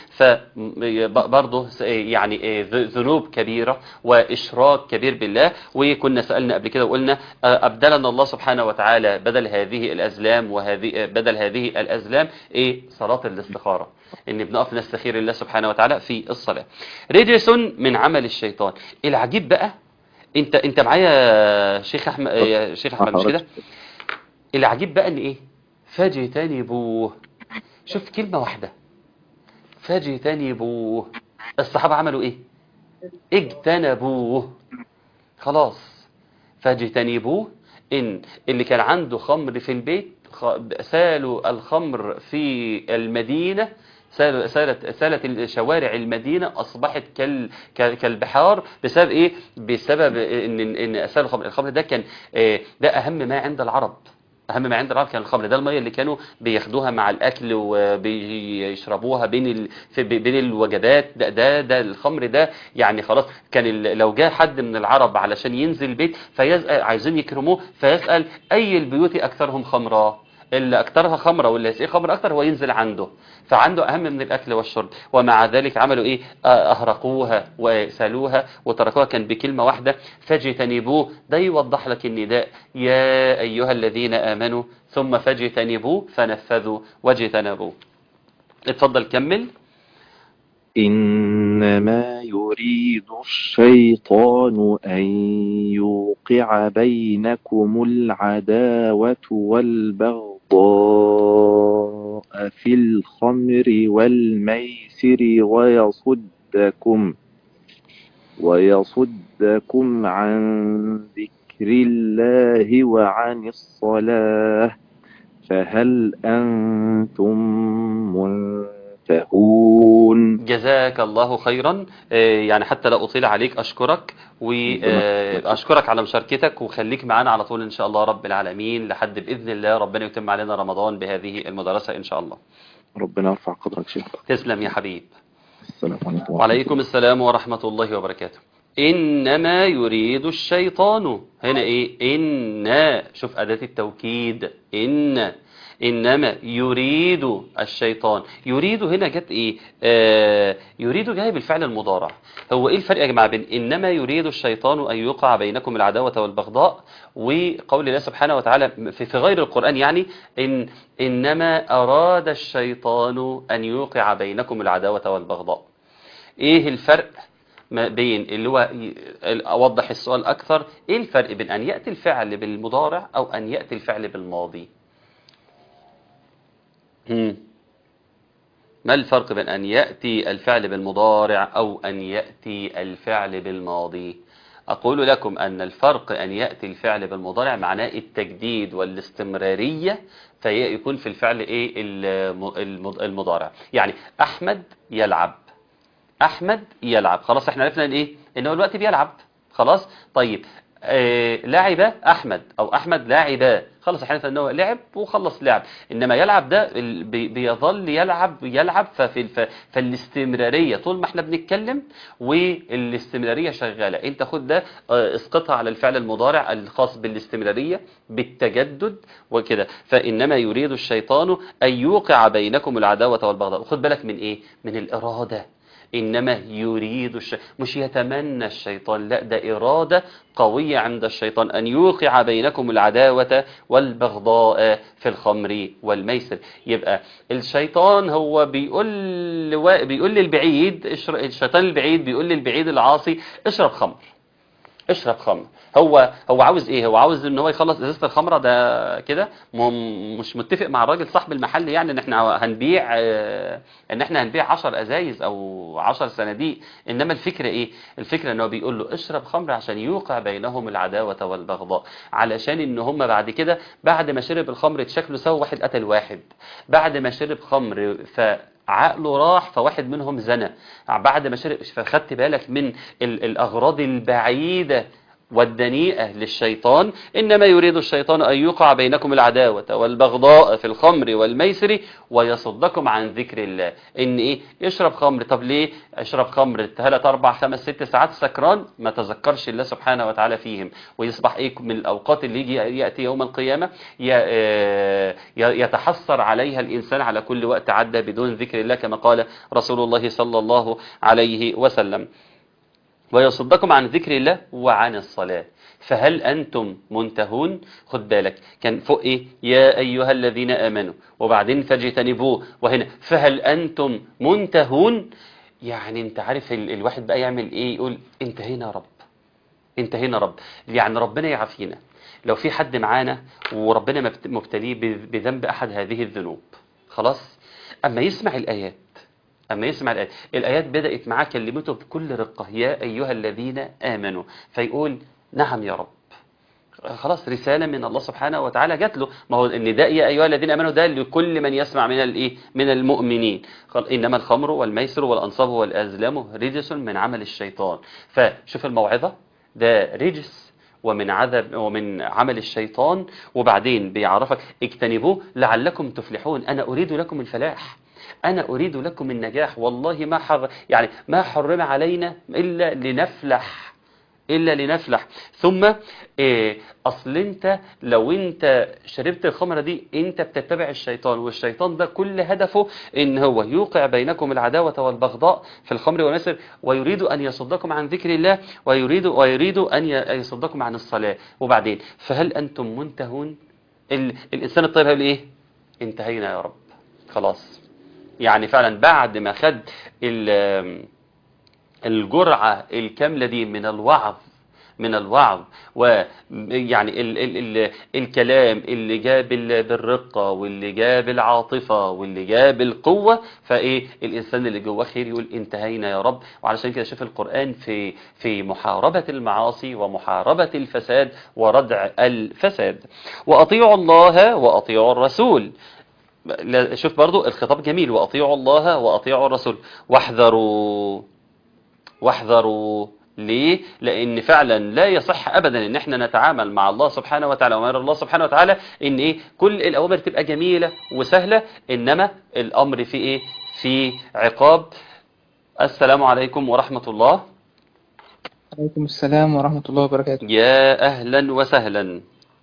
Speaker 2: فبرضه يعني إيه، ذ- ذنوب كبيره واشراك كبير بالله وكنا سالنا قبل كده وقلنا آه، ابدلنا الله سبحانه وتعالى بدل هذه الازلام وهذه بدل هذه الازلام ايه صلاه الاستخاره ان بنقف نستخير الله سبحانه وتعالى في الصلاه رجس من عمل الشيطان العجيب بقى انت انت معايا يا شيخ احمد يا شيخ احمد مش كده العجيب بقى ان ايه فاجتنبوه شوف كلمة واحدة فاجتنبوه الصحابة عملوا ايه اجتنبوه خلاص فاجتنبوه ان اللي كان عنده خمر في البيت خ- سالوا الخمر في المدينة سالوا- سالت سالت شوارع المدينة أصبحت كال كال- كالبحار بسبب إيه؟ بسبب إن إن سالوا الخمر الخمر ده كان آه، ده أهم ما عند العرب أهم ما عند العرب كان الخمر ده المية اللي كانوا بياخدوها مع الأكل وبيشربوها بين ال... في بين الوجبات ده ده, ده الخمر ده يعني خلاص كان ال... لو جاء حد من العرب علشان ينزل البيت فيسأل عايزين يكرموه فيسأل أي البيوت أكثرهم خمرا اللي اكترها خمره واللي يسقيه خمره اكتر هو ينزل عنده فعنده اهم من الاكل والشرب ومع ذلك عملوا ايه آه، اهرقوها وسالوها وتركوها كان بكلمه واحده فاجتنبوه ده يوضح لك النداء يا ايها الذين امنوا ثم فاجتنبوه فنفذوا واجتنبوه اتفضل كمل
Speaker 4: إنما يريد الشيطان أن يوقع بينكم العداوة والبغضاء في الخمر والميسر ويصدكم ويصدكم عن ذكر الله وعن الصلاة فهل أنتم منتهون
Speaker 2: جزاك الله خيرا آه، يعني حتى لا أطيل عليك أشكرك وأشكرك على مشاركتك وخليك معانا على طول إن شاء الله رب العالمين لحد بإذن الله ربنا يتم علينا رمضان بهذه المدرسة إن شاء الله
Speaker 4: ربنا يرفع قدرك شيخ
Speaker 2: تسلم يا حبيب
Speaker 4: السلام عليكم ورحمة
Speaker 2: وعليكم السلام ورحمة الله وبركاته إنما يريد الشيطان هنا إيه إن شوف أداة التوكيد إن إنما يريد الشيطان يريد هنا جت إيه آه يريد جاي بالفعل المضارع هو إيه الفرق يا جماعة بين إنما يريد الشيطان أن يوقع بينكم العداوة والبغضاء وقول الله سبحانه وتعالى في, في غير القرآن يعني إن إنما أراد الشيطان أن يوقع بينكم العداوة والبغضاء ايه الفرق ما بين اللي هو ي- اوضح السؤال اكثر ايه الفرق بين ان ياتي الفعل بالمضارع او ان ياتي الفعل بالماضي هم. ما الفرق بين ان ياتي الفعل بالمضارع او ان ياتي الفعل بالماضي اقول لكم ان الفرق ان ياتي الفعل بالمضارع معناه التجديد والاستمراريه فيكون في الفعل ايه الم- الم- المضارع يعني احمد يلعب احمد يلعب خلاص احنا عرفنا ان ايه ان هو الوقت بيلعب خلاص طيب آه لعب احمد او احمد لاعبا خلاص احنا عرفنا ان هو لعب وخلص لعب انما يلعب ده ال- بي- بيظل يلعب يلعب ففي الف- فالاستمراريه طول ما احنا بنتكلم والاستمراريه شغاله انت خد ده آه، اسقطها على الفعل المضارع الخاص بالاستمراريه بالتجدد وكده فانما يريد الشيطان ان يوقع بينكم العداوه والبغضاء خد بالك من ايه من الاراده إنما يريد الش... مش يتمنى الشيطان لا ده إرادة قوية عند الشيطان أن يوقع بينكم العداوة والبغضاء في الخمر والميسر يبقى الشيطان هو بيقول لوا... بيقول للبعيد اشر... الشيطان البعيد بيقول للبعيد العاصي اشرب خمر اشرب خمر هو هو عاوز ايه هو عاوز ان هو يخلص ازازه الخمره ده كده م- مش متفق مع الراجل صاحب المحل يعني ان احنا هنبيع آه، ان احنا هنبيع 10 ازايز او 10 صناديق انما الفكره ايه الفكره ان هو بيقول له اشرب خمر عشان يوقع بينهم العداوه والبغضاء علشان ان هم بعد كده بعد ما شرب الخمر اتشكلوا سوا واحد قتل واحد بعد ما شرب خمر ف عقله راح فواحد منهم زنى بعد ما شرب فخدت بالك من ال- الأغراض البعيدة والدنيئة للشيطان إنما يريد الشيطان أن يوقع بينكم العداوة والبغضاء في الخمر والميسر ويصدكم عن ذكر الله إن إيه يشرب خمر طب ليه اشرب خمر ثلاث أربع خمس ست ساعات سكران ما تذكرش الله سبحانه وتعالى فيهم ويصبح إيه من الأوقات اللي يجي يأتي يوم القيامة ي- آه، ي- يتحسر عليها الإنسان على كل وقت عدى بدون ذكر الله كما قال رسول الله صلى الله عليه وسلم ويصدكم عن ذكر الله وعن الصلاة فهل أنتم منتهون خد بالك كان فوق إيه يا أيها الذين آمنوا وبعدين فاجتنبوه وهنا فهل أنتم منتهون يعني انت عارف ال- الواحد بقى يعمل ايه يقول انتهينا يا رب انتهينا يا رب يعني ربنا يعافينا لو في حد معانا وربنا مبت- مبتليه ب- بذنب أحد هذه الذنوب خلاص أما يسمع الآيات أما يسمع الآيات الآيات بدأت معاه كلمته بكل رقة يا أيها الذين آمنوا فيقول نعم يا رب خلاص رسالة من الله سبحانه وتعالى جات له ما هو النداء يا أيها الذين آمنوا ده لكل من يسمع من الإيه من المؤمنين قال إنما الخمر والميسر والأنصاب والأزلام رجس من عمل الشيطان فشوف الموعظة ده رجس ومن عذب ومن عمل الشيطان وبعدين بيعرفك اجتنبوه لعلكم تفلحون أنا أريد لكم الفلاح أنا أريد لكم النجاح والله ما حر يعني ما حرم علينا إلا لنفلح إلا لنفلح ثم إيه أصل أنت لو أنت شربت الخمرة دي أنت بتتبع الشيطان والشيطان ده كل هدفه إن هو يوقع بينكم العداوة والبغضاء في الخمر والمسر ويريد أن يصدكم عن ذكر الله ويريد ويريد أن ي- يصدكم عن الصلاة وبعدين فهل أنتم منتهون ال... الإنسان الطيب هيقول إيه انتهينا يا رب خلاص يعني فعلا بعد ما خد ال- الجرعة الكاملة دي من الوعظ من الوعظ ويعني ال ال ال الكلام اللي جاب ال- بالرقة واللي جاب العاطفة واللي جاب القوة فايه الانسان اللي جواه خير يقول انتهينا يا رب وعلشان كده شوف القرآن في في محاربة المعاصي ومحاربة الفساد وردع الفساد واطيعوا الله واطيعوا الرسول لا- شوف برضو الخطاب جميل واطيعوا الله واطيعوا الرسول واحذروا واحذروا ليه؟ لأن فعلا لا يصح أبدا إن احنا نتعامل مع الله سبحانه وتعالى وأمر الله سبحانه وتعالى إن إيه كل الأوامر تبقى جميلة وسهلة إنما الأمر في إيه؟ في عقاب السلام عليكم ورحمة الله
Speaker 5: عليكم السلام ورحمة الله وبركاته
Speaker 2: يا أهلا وسهلا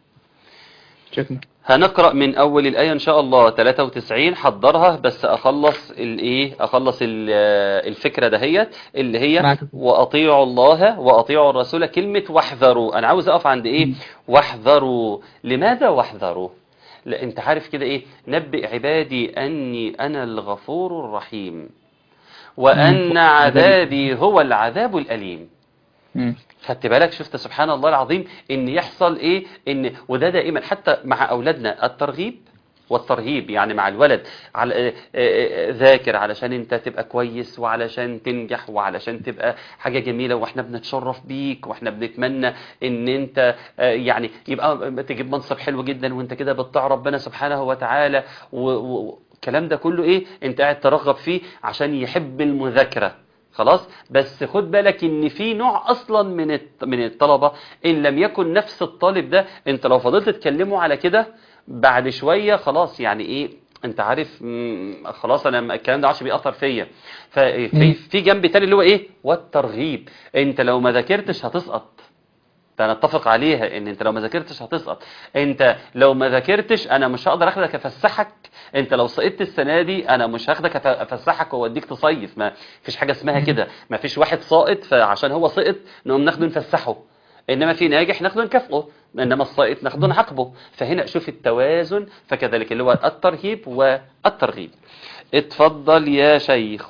Speaker 5: شكرا
Speaker 2: هنقرأ من أول الآية إن شاء الله 93 حضرها بس أخلص الإيه أخلص ال- الفكرة دهيت اللي هي
Speaker 5: معك.
Speaker 2: وأطيعوا الله وأطيعوا الرسول كلمة واحذروا أنا عاوز أقف عند إيه
Speaker 5: مم.
Speaker 2: واحذروا لماذا واحذروا لا أنت عارف كده إيه نبئ عبادي أني أنا الغفور الرحيم وأن
Speaker 5: مم.
Speaker 2: عذابي هو العذاب الأليم
Speaker 5: مم.
Speaker 2: خدت بالك شفت سبحان الله العظيم ان يحصل ايه ان وده دائما حتى مع اولادنا الترغيب والترهيب يعني مع الولد على آه، آه، آه، ذاكر علشان انت تبقى كويس وعلشان تنجح وعلشان تبقى حاجة جميلة واحنا بنتشرف بيك واحنا بنتمنى ان انت آه، يعني يبقى تجيب منصب حلو جدا وانت كده بتطاع ربنا سبحانه وتعالى والكلام ده كله ايه انت قاعد ترغب فيه عشان يحب المذاكرة خلاص بس خد بالك ان في نوع اصلا من الط- من الطلبه ان لم يكن نفس الطالب ده انت لو فضلت تكلمه على كده بعد شويه خلاص يعني ايه انت عارف مم، خلاص انا الكلام ده عادش بيأثر فيا ففي
Speaker 5: مم.
Speaker 2: في جنب تاني اللي هو ايه والترغيب انت لو ما ذاكرتش هتسقط ده نتفق عليها ان انت لو ما ذاكرتش هتسقط انت لو ما ذاكرتش انا مش هقدر اخدك افسحك انت لو سقطت السنه دي انا مش هاخدك أف- افسحك واوديك تصيف ما فيش حاجه اسمها كده ما فيش واحد ساقط فعشان هو سقط نقوم ناخده نفسحه انما في ناجح ناخده نكافئه انما الساقط ناخده نعاقبه فهنا شوف التوازن فكذلك اللي هو الترهيب والترغيب اتفضل يا شيخ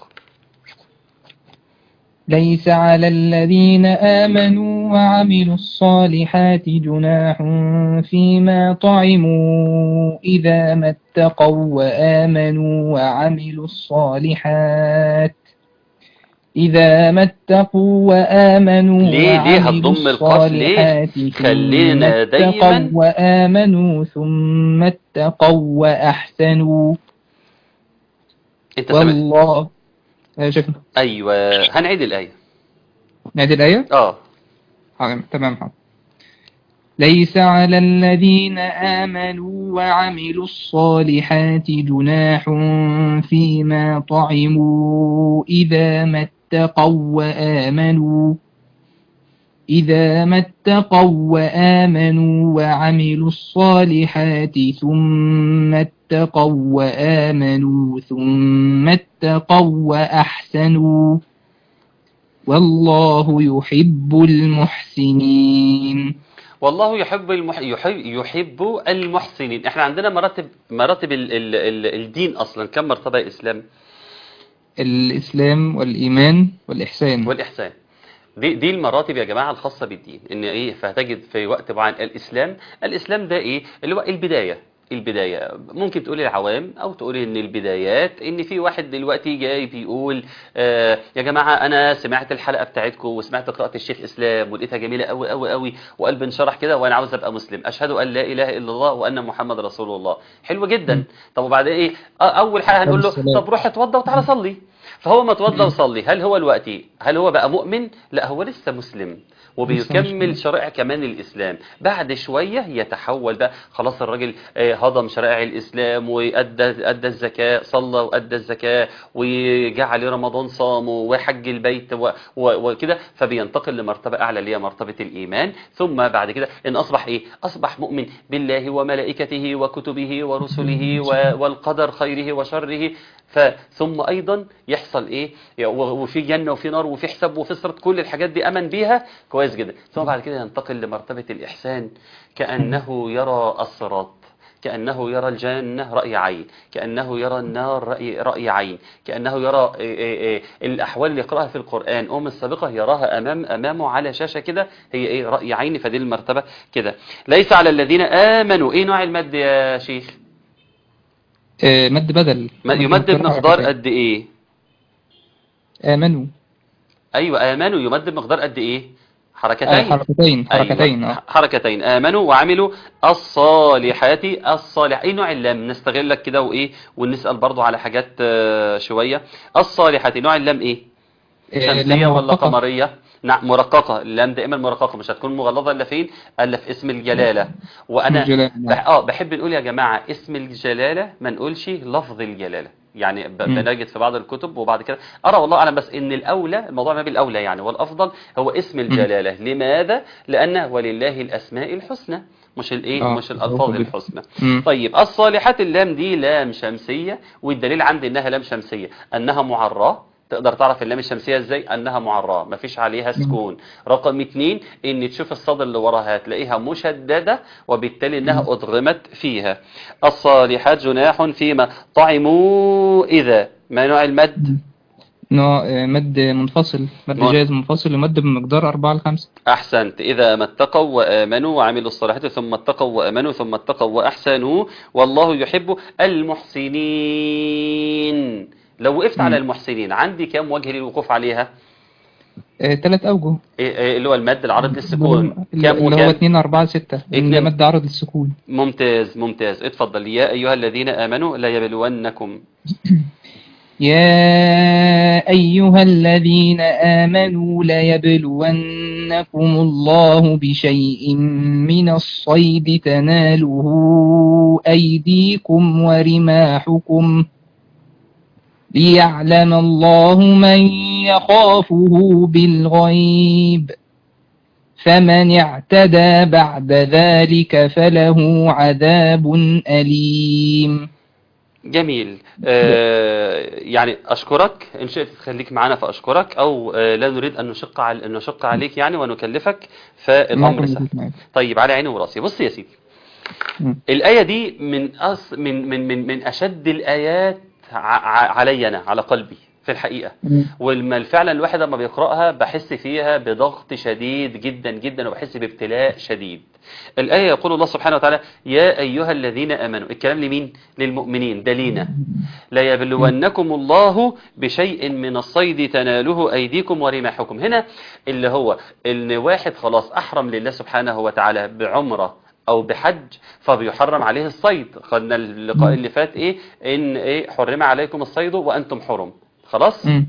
Speaker 5: ليس على الذين آمنوا وعملوا الصالحات جناح فيما طعموا إذا ما اتقوا وآمنوا وعملوا الصالحات إذا ما اتقوا وآمنوا
Speaker 2: ليه- ليه
Speaker 5: وعملوا
Speaker 2: هتضم القاف ليه؟
Speaker 5: الصالحات ثم
Speaker 2: خلينا
Speaker 5: اتقوا
Speaker 2: دايماً-
Speaker 5: وآمنوا ثم اتقوا وأحسنوا
Speaker 2: انت سمعت
Speaker 5: والله آه، شكرا
Speaker 2: ايوه هنعيد الايه
Speaker 5: نادي الآية
Speaker 2: اه
Speaker 5: حاضر تمام حاضر ليس على الذين آمنوا وعملوا الصالحات جناح فيما طعموا إذا ما اتقوا وآمنوا إذا ما اتقوا وآمنوا وعملوا الصالحات ثم اتقوا وآمنوا ثم اتقوا وأحسنوا والله يحب المحسنين
Speaker 2: والله يحب المح... يحب يحب المحسنين احنا عندنا مراتب مراتب ال... ال... ال... الدين اصلا كم مرتبه يا اسلام
Speaker 5: الإسلام والإيمان والإحسان
Speaker 2: والاحسان دي دي المراتب يا جماعه الخاصه بالدين ان ايه فهتجد في وقت معين الاسلام الاسلام ده ايه اللي هو البدايه البداية ممكن تقول العوام او تقول ان البدايات ان في واحد دلوقتي جاي بيقول آه يا جماعة انا سمعت الحلقة بتاعتكم وسمعت قراءة الشيخ اسلام ولقيتها جميلة قوي قوي قوي وقلب انشرح كده وانا عاوز ابقى مسلم اشهد ان لا اله الا الله وان محمد رسول الله حلو جدا طب وبعدين ايه آه، اول حاجة هنقول له
Speaker 5: السلام.
Speaker 2: طب روح اتوضى وتعالى صلي فهو ما اتوضى وصلي هل هو دلوقتي هل هو بقى مؤمن لا هو لسه مسلم وبيكمل
Speaker 5: مسلم.
Speaker 2: شرائع كمان الإسلام بعد شوية يتحول بقى خلاص الراجل آه، هضم شرائع الإسلام وأدى أدى الزكاة صلى وأدى الزكاة وجاء عليه رمضان صام وحج البيت و- و- وكده فبينتقل لمرتبة أعلى اللي هي مرتبة الإيمان ثم بعد كده إن أصبح إيه أصبح مؤمن بالله وملائكته وكتبه ورسله و- والقدر خيره وشره فثم أيضا يحصل إيه و- وفي جنة وفي نار وفي حساب وفي صراط كل الحاجات دي أمن بيها كويس جدا ثم بعد كده ينتقل لمرتبة الإحسان كأنه يرى الصراط كأنه يرى الجنة رأي عين كأنه يرى النار رأي, رأي عين كأنه يرى إيه إيه إيه الأحوال اللي يقرأها في القرآن أم السابقة يراها أمام أمامه على شاشة كده هي إيه رأي عين فدي المرتبة كده ليس على الذين آمنوا إيه نوع المد يا شيخ
Speaker 5: آه، مد بدل
Speaker 2: ما- يمد بمقدار
Speaker 5: حركتين.
Speaker 2: قد إيه
Speaker 5: آمنوا
Speaker 2: أيوة آمنوا يمد بمقدار قد إيه
Speaker 5: آه،
Speaker 2: حركتين
Speaker 5: حركتين حركتين
Speaker 2: أيوة.
Speaker 5: اه
Speaker 2: حركتين آمنوا وعملوا الصالحات الصالح ايه نوع اللام نستغلك كده وايه ونسأل برضو على حاجات آه، شوية الصالحات نوع اللام ايه
Speaker 5: آه،
Speaker 2: شمسية
Speaker 5: لما
Speaker 2: ولا
Speaker 5: وثق-
Speaker 2: قمرية نعم مرققة اللام دائما مرققة مش هتكون مغلظة الا فين الا في اسم الجلالة وانا
Speaker 5: الجلالة،
Speaker 2: بح...
Speaker 5: نعم.
Speaker 2: اه بحب نقول يا جماعة اسم الجلالة ما نقولش لفظ الجلالة يعني ب...
Speaker 5: مم.
Speaker 2: بنجد في بعض الكتب وبعد كده ارى والله اعلم بس ان الاولى الموضوع ما بالاولى يعني والافضل هو اسم الجلالة لماذا لان ولله الاسماء الحسنى مش الايه
Speaker 5: آه،
Speaker 2: مش الالفاظ
Speaker 5: بالظبط.
Speaker 2: الحسنى
Speaker 5: مم.
Speaker 2: طيب الصالحات اللام دي لام شمسية والدليل عندي انها لام شمسية انها معراه تقدر تعرف اللام الشمسية ازاي انها معراه مفيش عليها سكون رقم اتنين ان تشوف الصاد اللي وراها هتلاقيها مشددة وبالتالي انها ادغمت فيها الصالحات جناح فيما طعموا اذا ما نوع المد
Speaker 5: نوع آه، مد منفصل مد
Speaker 2: مد.
Speaker 5: جائز منفصل يمد بمقدار أربعة لخمسة
Speaker 2: أحسنت إذا ما اتقوا وآمنوا وعملوا الصالحات ثم اتقوا وآمنوا ثم اتقوا وأحسنوا والله يحب المحسنين لو وقفت على
Speaker 5: مم.
Speaker 2: المحسنين عندي كام وجه للوقوف عليها
Speaker 5: آه، تلات أوجه
Speaker 2: إيه- إيه اللي هو المد العرض للسكون
Speaker 5: اللي
Speaker 2: كام
Speaker 5: اللي هو
Speaker 2: وكام
Speaker 5: اتنين أربعة ستة
Speaker 2: اتنين.
Speaker 5: اللي مد عرض للسكون
Speaker 2: ممتاز ممتاز اتفضل يا أيها الذين آمنوا لا يبلونكم
Speaker 5: يا أيها الذين آمنوا ليبلونكم الله بشيء من الصيد تناله أيديكم ورماحكم ليعلم الله من يخافه بالغيب فمن اعتدى بعد ذلك فله عذاب أليم
Speaker 2: جميل آه يعني أشكرك إن شئت تخليك معنا فأشكرك أو آه لا نريد أن نشق على أن نشق عليك يعني ونكلفك فالأمر سهل طيب على عيني وراسي بص يا سيدي
Speaker 5: مم.
Speaker 2: الآية دي من أص من من من من أشد الآيات ع- ع- علي أنا على قلبي في الحقيقة والما فعلا الواحد لما بيقرأها بحس فيها بضغط شديد جدا جدا وبحس بابتلاء شديد الآية يقول الله سبحانه وتعالى يا أيها الذين آمنوا الكلام لمين؟ للمؤمنين ده لينا لا يبلونكم الله بشيء من الصيد تناله أيديكم ورماحكم هنا اللي هو إن واحد خلاص أحرم لله سبحانه وتعالى بعمرة أو بحج فبيحرم عليه الصيد خدنا اللقاء اللي فات إيه إن إيه حرم عليكم الصيد وأنتم حرم خلاص
Speaker 5: مم.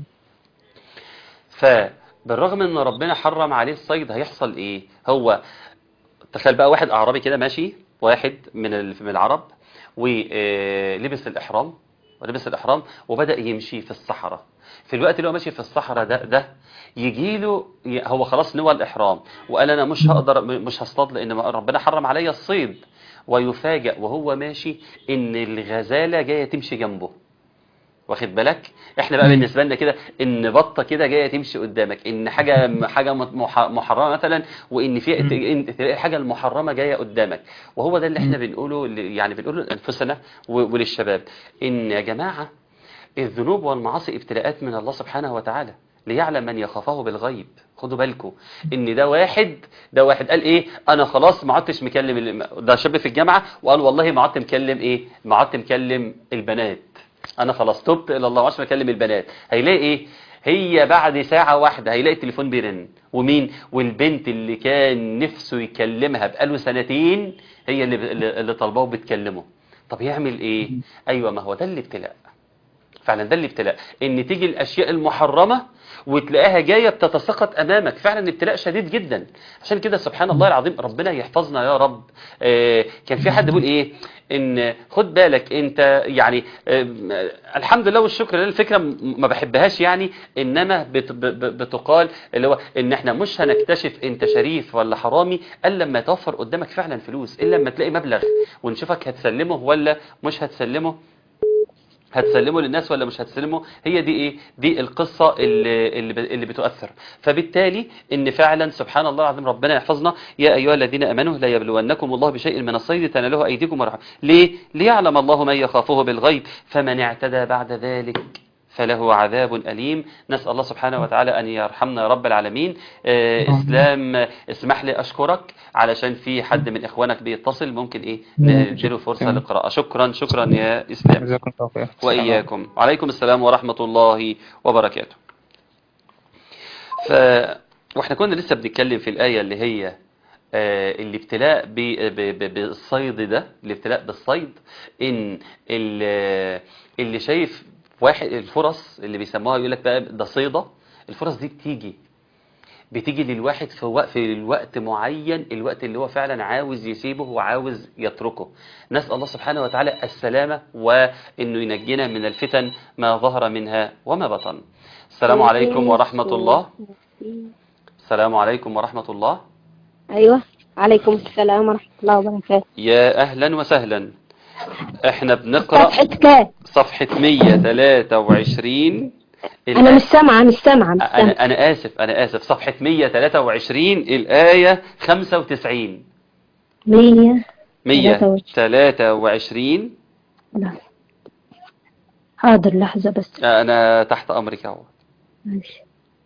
Speaker 2: فبالرغم ان ربنا حرم عليه الصيد هيحصل ايه هو تخيل بقى واحد اعرابي كده ماشي واحد من ال- من العرب ولبس الاحرام ولبس الاحرام وبدا يمشي في الصحراء في الوقت اللي هو ماشي في الصحراء ده ده يجي له هو خلاص نوى الاحرام وقال انا مش هقدر مش هصطاد لان ربنا حرم عليا الصيد ويفاجئ وهو ماشي ان الغزاله جايه تمشي جنبه واخد بالك احنا بقى
Speaker 5: مم.
Speaker 2: بالنسبه لنا كده ان بطه كده جايه تمشي قدامك ان حاجه حاجه مح- محرمه مثلا وان في
Speaker 5: مم.
Speaker 2: إن تلاقي الحاجه المحرمه جايه قدامك وهو ده اللي احنا
Speaker 5: مم.
Speaker 2: بنقوله ل- يعني بنقوله لانفسنا و- وللشباب ان يا جماعه الذنوب والمعاصي ابتلاءات من الله سبحانه وتعالى ليعلم من يخافه بالغيب خدوا بالكم ان ده واحد ده واحد قال ايه انا خلاص ما عدتش مكلم ال- ده شاب في الجامعه وقال والله ما عدت مكلم ايه ما عدت مكلم البنات انا خلاص تبت الى الله ما عدتش مكلم البنات هيلاقي ايه هي بعد ساعة واحدة هيلاقي التليفون بيرن ومين والبنت اللي كان نفسه يكلمها بقاله سنتين هي اللي اللي اللي طالباه وبتكلمه طب يعمل ايه ايوه ما هو ده الابتلاء فعلا ده الابتلاء ان تيجي الاشياء المحرمه وتلاقيها جايه بتتساقط امامك فعلا ابتلاء شديد جدا عشان كده سبحان الله العظيم ربنا يحفظنا يا رب آه كان في حد بيقول ايه ان خد بالك انت يعني آه الحمد لله والشكر لله الفكره م- ما بحبهاش يعني انما بت ب- ب- بتقال اللي هو ان احنا مش هنكتشف انت شريف ولا حرامي الا لما يتوفر قدامك فعلا فلوس الا لما تلاقي مبلغ ونشوفك هتسلمه ولا مش هتسلمه هتسلمه للناس ولا مش هتسلمه هي دي ايه دي القصة اللي, اللي, ب- اللي بتؤثر فبالتالي ان فعلا سبحان الله العظيم ربنا يحفظنا يا ايها الذين امنوا لا يبلونكم الله بشيء من الصيد تناله ايديكم ورحمه ليه ليعلم الله من يخافه بالغيب فمن اعتدى بعد ذلك فله عذاب أليم نسأل الله سبحانه وتعالى أن يرحمنا يا رب العالمين آه إسلام آه، اسمح لي أشكرك علشان في حد من إخوانك بيتصل ممكن إيه نديله فرصة
Speaker 5: تمام.
Speaker 2: للقراءة شكرا شكرا يا إسلام
Speaker 5: جزاكم الله خير
Speaker 2: وإياكم وعليكم السلام ورحمة الله وبركاته ف... واحنا كنا لسه بنتكلم في الآية اللي هي آه، الابتلاء ب... ب... ب... بالصيد ده الابتلاء بالصيد إن ال- اللي شايف واحد الفرص اللي بيسموها يقول لك بقى ده صيدة الفرص دي بتيجي بتيجي للواحد في وقت في الوقت معين الوقت اللي هو فعلا عاوز يسيبه وعاوز يتركه نسأل الله سبحانه وتعالى السلامة وإنه ينجينا من الفتن ما ظهر منها وما بطن السلام عليكم ورحمة الله السلام عليكم ورحمة الله
Speaker 6: أيوة عليكم السلام ورحمة الله وبركاته
Speaker 2: يا أهلا وسهلا احنا بنقرأ
Speaker 6: صفحة كام؟
Speaker 2: صفحة 123
Speaker 6: أنا مش سامعة مش سامعة مش سامعة
Speaker 2: أنا, أنا آسف أنا آسف صفحة 123 الآية 95
Speaker 6: مية
Speaker 2: 123
Speaker 6: لحظة. حاضر لحظة بس
Speaker 2: أنا تحت أمرك أهو
Speaker 6: ماشي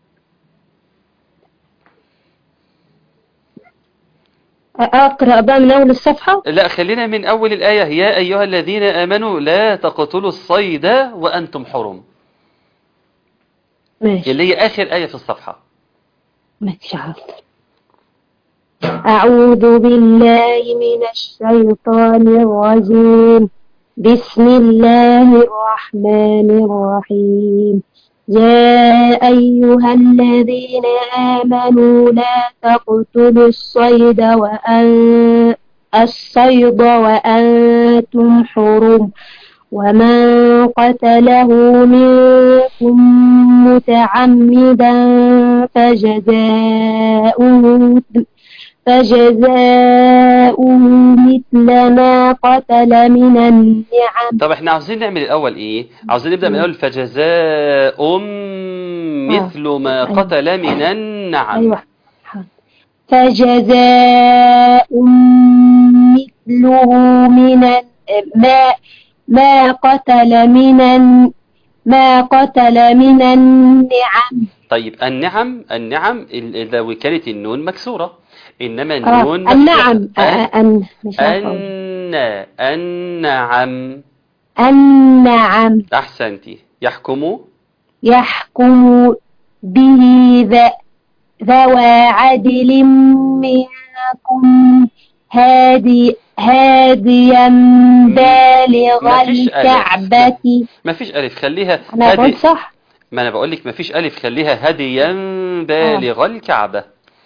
Speaker 6: أقرأ بقى من أول الصفحة
Speaker 2: لا خلينا من أول الآية يا أيها الذين آمنوا لا تقتلوا الصيد وأنتم حرم
Speaker 6: ماشي
Speaker 2: اللي هي آخر آية في الصفحة
Speaker 6: ماشي حاضر أعوذ بالله من الشيطان الرجيم بسم الله الرحمن الرحيم يا أيها الذين آمنوا لا تقتلوا الصيد وأن الصيد وأنتم حرم ومن قتله منكم متعمدا فجزاؤه فجزاؤه مثل ما قتل من النعم
Speaker 2: طب احنا عاوزين نعمل الأول إيه عاوزين نبدأ من الأول فجزاء مثل ما
Speaker 6: أيوة.
Speaker 2: قتل من النعم
Speaker 6: أيوة حاضر. فجزاء مثله من ال- ما ما قتل من ال- ما قتل من النعم
Speaker 2: طيب النعم النعم ال- إذا كانت النون مكسورة إنما
Speaker 6: آه،
Speaker 2: النون
Speaker 6: النعم
Speaker 2: مفتوحة.
Speaker 6: آه، آه، أن مش عارفة أقول.
Speaker 2: أن النعم
Speaker 6: النعم
Speaker 2: أحسنتي يحكم
Speaker 6: يحكم به ذا- ذوى عدل منكم هادي هاديا بالغ
Speaker 2: مفيش ألف.
Speaker 6: الكعبة
Speaker 2: ما فيش ألف خليها
Speaker 6: أنا
Speaker 2: هدي
Speaker 6: قلت صح
Speaker 2: ما أنا بقول لك ما فيش ألف خليها هديا بالغ الكعبة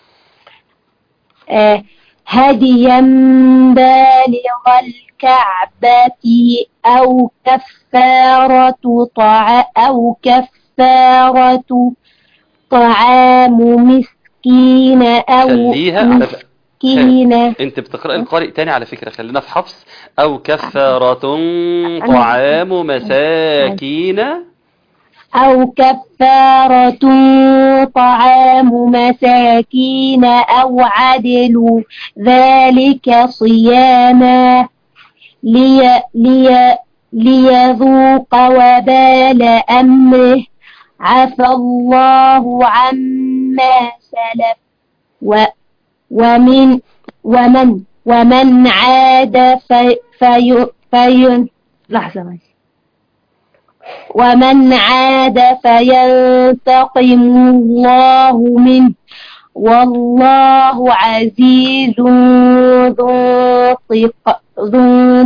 Speaker 6: آه هديا بالغ الكعبة أو كفارة طع أو كفارة طعام مسكين أو
Speaker 2: خليها على ف...
Speaker 6: مسكين
Speaker 2: انت بتقرأ القارئ تاني على فكرة خلينا في حفص أو كفارة طعام مساكين
Speaker 6: أو كفارة طعام مساكين أو عدل ذلك صياما لي لي ليذوق وبال أمره عفى الله عما سلف و ومن ومن ومن عاد في في في لحظة بس ومن عاد فينتقم الله منه والله عزيز ذو انتق- ذو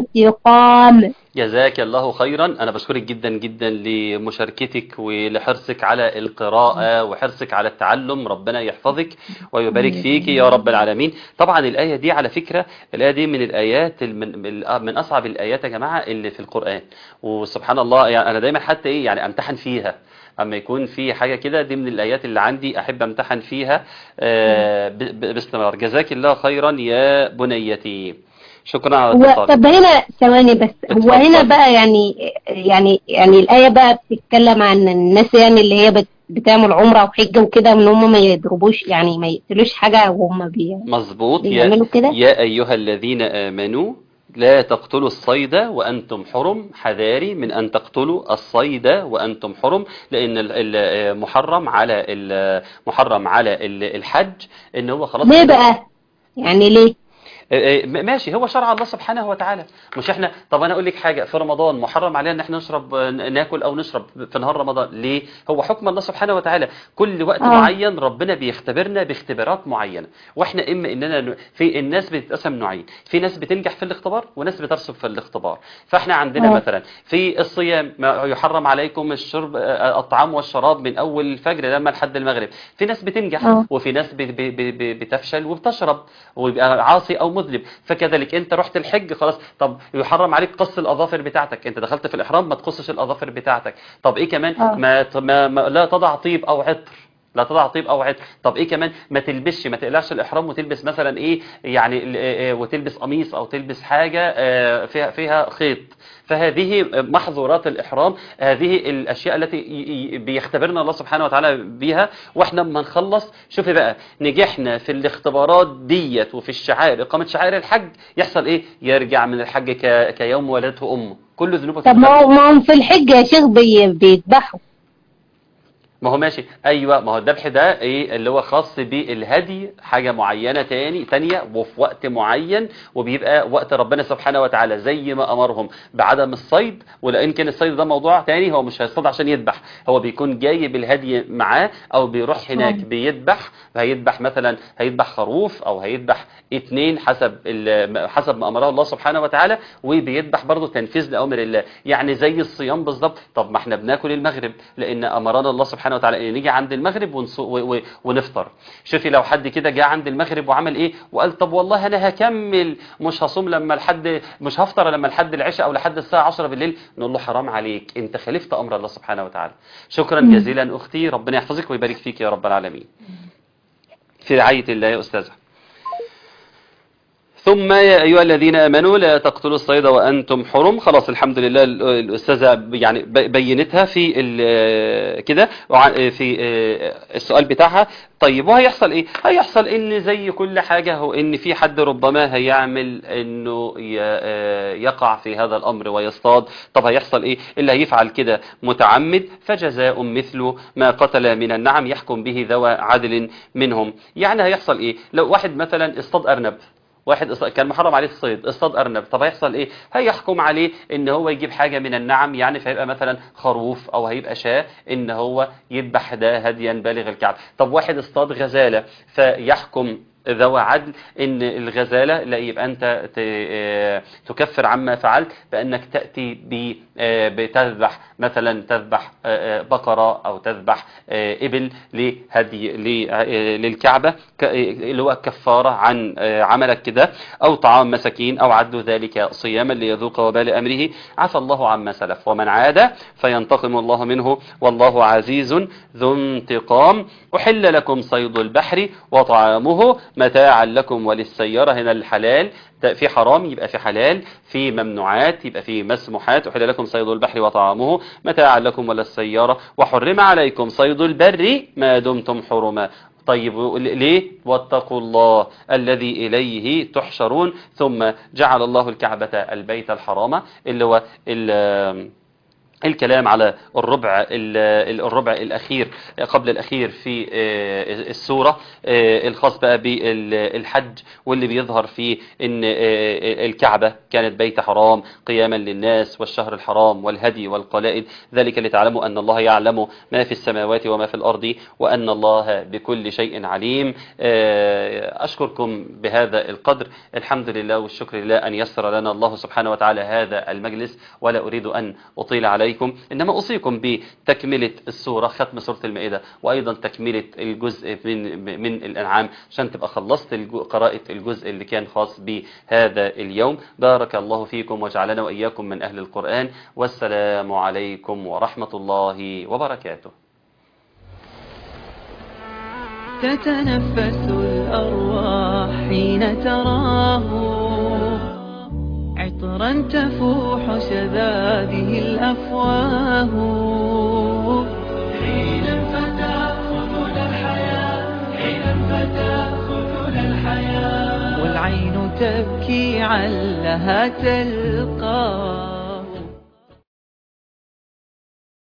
Speaker 6: انتقام
Speaker 2: جزاك الله خيرا أنا بشكرك جدا جدا لمشاركتك ولحرصك على القراءة وحرصك على التعلم ربنا يحفظك ويبارك فيك يا رب العالمين طبعا الآية دي على فكرة الآية دي من الآيات من, من أصعب الآيات يا جماعة اللي في القرآن وسبحان الله يعني أنا دايما حتى إيه يعني أمتحن فيها اما يكون في حاجه كده دي من الايات اللي عندي احب امتحن فيها آه، ب- ب- باستمرار جزاك الله خيرا يا بنيتي شكرا على
Speaker 6: هو
Speaker 2: اتصالك
Speaker 6: طب هنا ثواني بس هو
Speaker 2: اتفضل.
Speaker 6: هنا بقى يعني يعني يعني الآية بقى بتتكلم عن الناس يعني اللي هي بت- بتعمل عمرة وحجة وكده ان هم ما يضربوش يعني ما يقتلوش حاجة وهم بي
Speaker 2: مظبوط يا,
Speaker 6: بيعملوا كده
Speaker 2: يا أيها الذين آمنوا لا تقتلوا الصيد وأنتم حرم حذاري من أن تقتلوا الصيد وأنتم حرم لأن ال- ال- محرم على ال- محرم على ال- الحج إن هو خلاص
Speaker 6: ليه بقى يعني ليه
Speaker 2: آه، آه، ماشي هو شرع الله سبحانه وتعالى مش احنا طب انا اقول لك حاجه في رمضان محرم علينا ان احنا نشرب آه، ناكل او نشرب في نهار رمضان ليه هو حكم الله سبحانه وتعالى كل وقت
Speaker 6: آه.
Speaker 2: معين ربنا بيختبرنا باختبارات معينه واحنا اما اننا ن- في الناس بتتقسم نوعين في ناس بتنجح في الاختبار وناس بترسب في الاختبار فاحنا عندنا
Speaker 6: آه.
Speaker 2: مثلا في الصيام ما يحرم عليكم الشرب آه، الطعام والشراب من اول الفجر لما لحد المغرب في ناس بتنجح
Speaker 6: آه.
Speaker 2: وفي ناس ب- ب- ب- ب- بتفشل وبتشرب ويبقى عاصي او مذنب فكذلك انت رحت الحج خلاص طب يحرم عليك قص الاظافر بتاعتك انت دخلت في الاحرام ما تقصش الاظافر بتاعتك طب ايه كمان
Speaker 6: آه.
Speaker 2: ما, ما, ما لا تضع طيب او عطر لا تضع طيب او عطر طب ايه كمان ما تلبسش ما تقلعش الاحرام وتلبس مثلا ايه يعني ال- آه، آه، وتلبس قميص او تلبس حاجه آه، فيها فيها خيط فهذه محظورات الإحرام هذه الأشياء التي ي- ي- بيختبرنا الله سبحانه وتعالى بيها وإحنا لما نخلص شوفي بقى نجحنا في الاختبارات ديت وفي الشعائر إقامة شعائر الحج يحصل إيه يرجع من الحج ك... كيوم ولدته أمه كل ذنوبه
Speaker 6: طب ما
Speaker 2: تتغفر.
Speaker 6: هو ما هم في الحج يا شيخ بي- بيذبحوا
Speaker 2: ما هو ماشي ايوه ما هو الذبح ده ايه اللي هو خاص بالهدي حاجه معينه تاني تانية وفي وقت معين وبيبقى وقت ربنا سبحانه وتعالى زي ما امرهم بعدم الصيد ولان كان الصيد ده موضوع تاني هو مش هيصطاد عشان يذبح هو بيكون جايب الهدي معاه او بيروح هناك
Speaker 6: آه.
Speaker 2: بيذبح هيذبح مثلا هيذبح خروف او هيذبح اتنين حسب ال- حسب ما امره الله سبحانه وتعالى وبيذبح برضه تنفيذ لاوامر الله يعني زي الصيام بالظبط طب ما احنا بناكل المغرب لان امرنا الله سبحانه وتعالى ان نيجي عند المغرب ونص- و- و- ونفطر شوفي لو حد كده جه عند المغرب وعمل ايه وقال طب والله انا هكمل مش هصوم لما لحد مش هفطر لما لحد العشاء او لحد الساعه 10 بالليل نقول له حرام عليك انت خالفت امر الله سبحانه وتعالى شكرا جزيلا اختي ربنا يحفظك ويبارك فيك يا رب العالمين في رعايه الله يا استاذه ثم يا أيها الذين آمنوا لا تقتلوا الصيد وأنتم حرم خلاص الحمد لله ال- الأستاذة يعني ب- بينتها في ال- كده وع- في آه، السؤال بتاعها طيب وهيحصل إيه؟ هيحصل إن زي كل حاجة هو إن في حد ربما هيعمل إنه ي- آه، يقع في هذا الأمر ويصطاد طب هيحصل إيه؟ اللي هيفعل كده متعمد فجزاء مثل ما قتل من النعم يحكم به ذوى عدل منهم يعني هيحصل إيه؟ لو واحد مثلا اصطاد أرنب واحد اص- كان محرم عليه الصيد اصطاد ارنب طب هيحصل ايه هيحكم عليه ان هو يجيب حاجه من النعم يعني فيبقى مثلا خروف او هيبقى شاة ان هو يذبح ده هديا بالغ الكعب طب واحد اصطاد غزاله فيحكم ذوى عدل ان الغزاله لا يبقى انت ت- آه، تكفر عما فعلت بانك تاتي ب آه، بتذبح مثلا تذبح آه، آه، بقره او تذبح آه، ابل لهدي ل- آه، للكعبه ك- آه، اللي هو كفاره عن آه، عملك كده او طعام مساكين او عد ذلك صياما ليذوق وبال امره عفى الله عما سلف ومن عاد فينتقم الله منه والله عزيز ذو انتقام احل لكم صيد البحر وطعامه متاعا لكم وللسياره هنا الحلال ده في حرام يبقى في حلال في ممنوعات يبقى في مسموحات أحل لكم صيد البحر وطعامه متاعا لكم وللسيارة وحرم عليكم صيد البر ما دمتم حرما طيب ليه واتقوا الله الذي إليه تحشرون ثم جعل الله الكعبة البيت الحرام اللي هو ال- الكلام على الربع ال- الربع الأخير قبل الأخير في آه، السورة آه، الخاص بقى بالحج واللي بيظهر فيه أن آه، الكعبة كانت بيت حرام قياما للناس والشهر الحرام والهدي والقلائد ذلك لتعلموا أن الله يعلم ما في السماوات وما في الأرض وأن الله بكل شيء عليم آه، أشكركم بهذا القدر الحمد لله والشكر لله أن يسر لنا الله سبحانه وتعالى هذا المجلس ولا أريد أن أطيل عليكم إنما أوصيكم بتكملة السورة ختم سورة المائدة وأيضا تكملة الجزء من, من الأنعام عشان تبقى خلصت الجو- قراءة الجزء اللي كان خاص بهذا اليوم بارك الله فيكم وجعلنا وإياكم من أهل القرآن والسلام عليكم ورحمة الله وبركاته
Speaker 1: تتنفس الأرواح حين تراه عطرا تفوح شذاذه الأفواه حين فتأخذنا الحياة حين فتأخذنا الحياة والعين تبكي علها تلقاه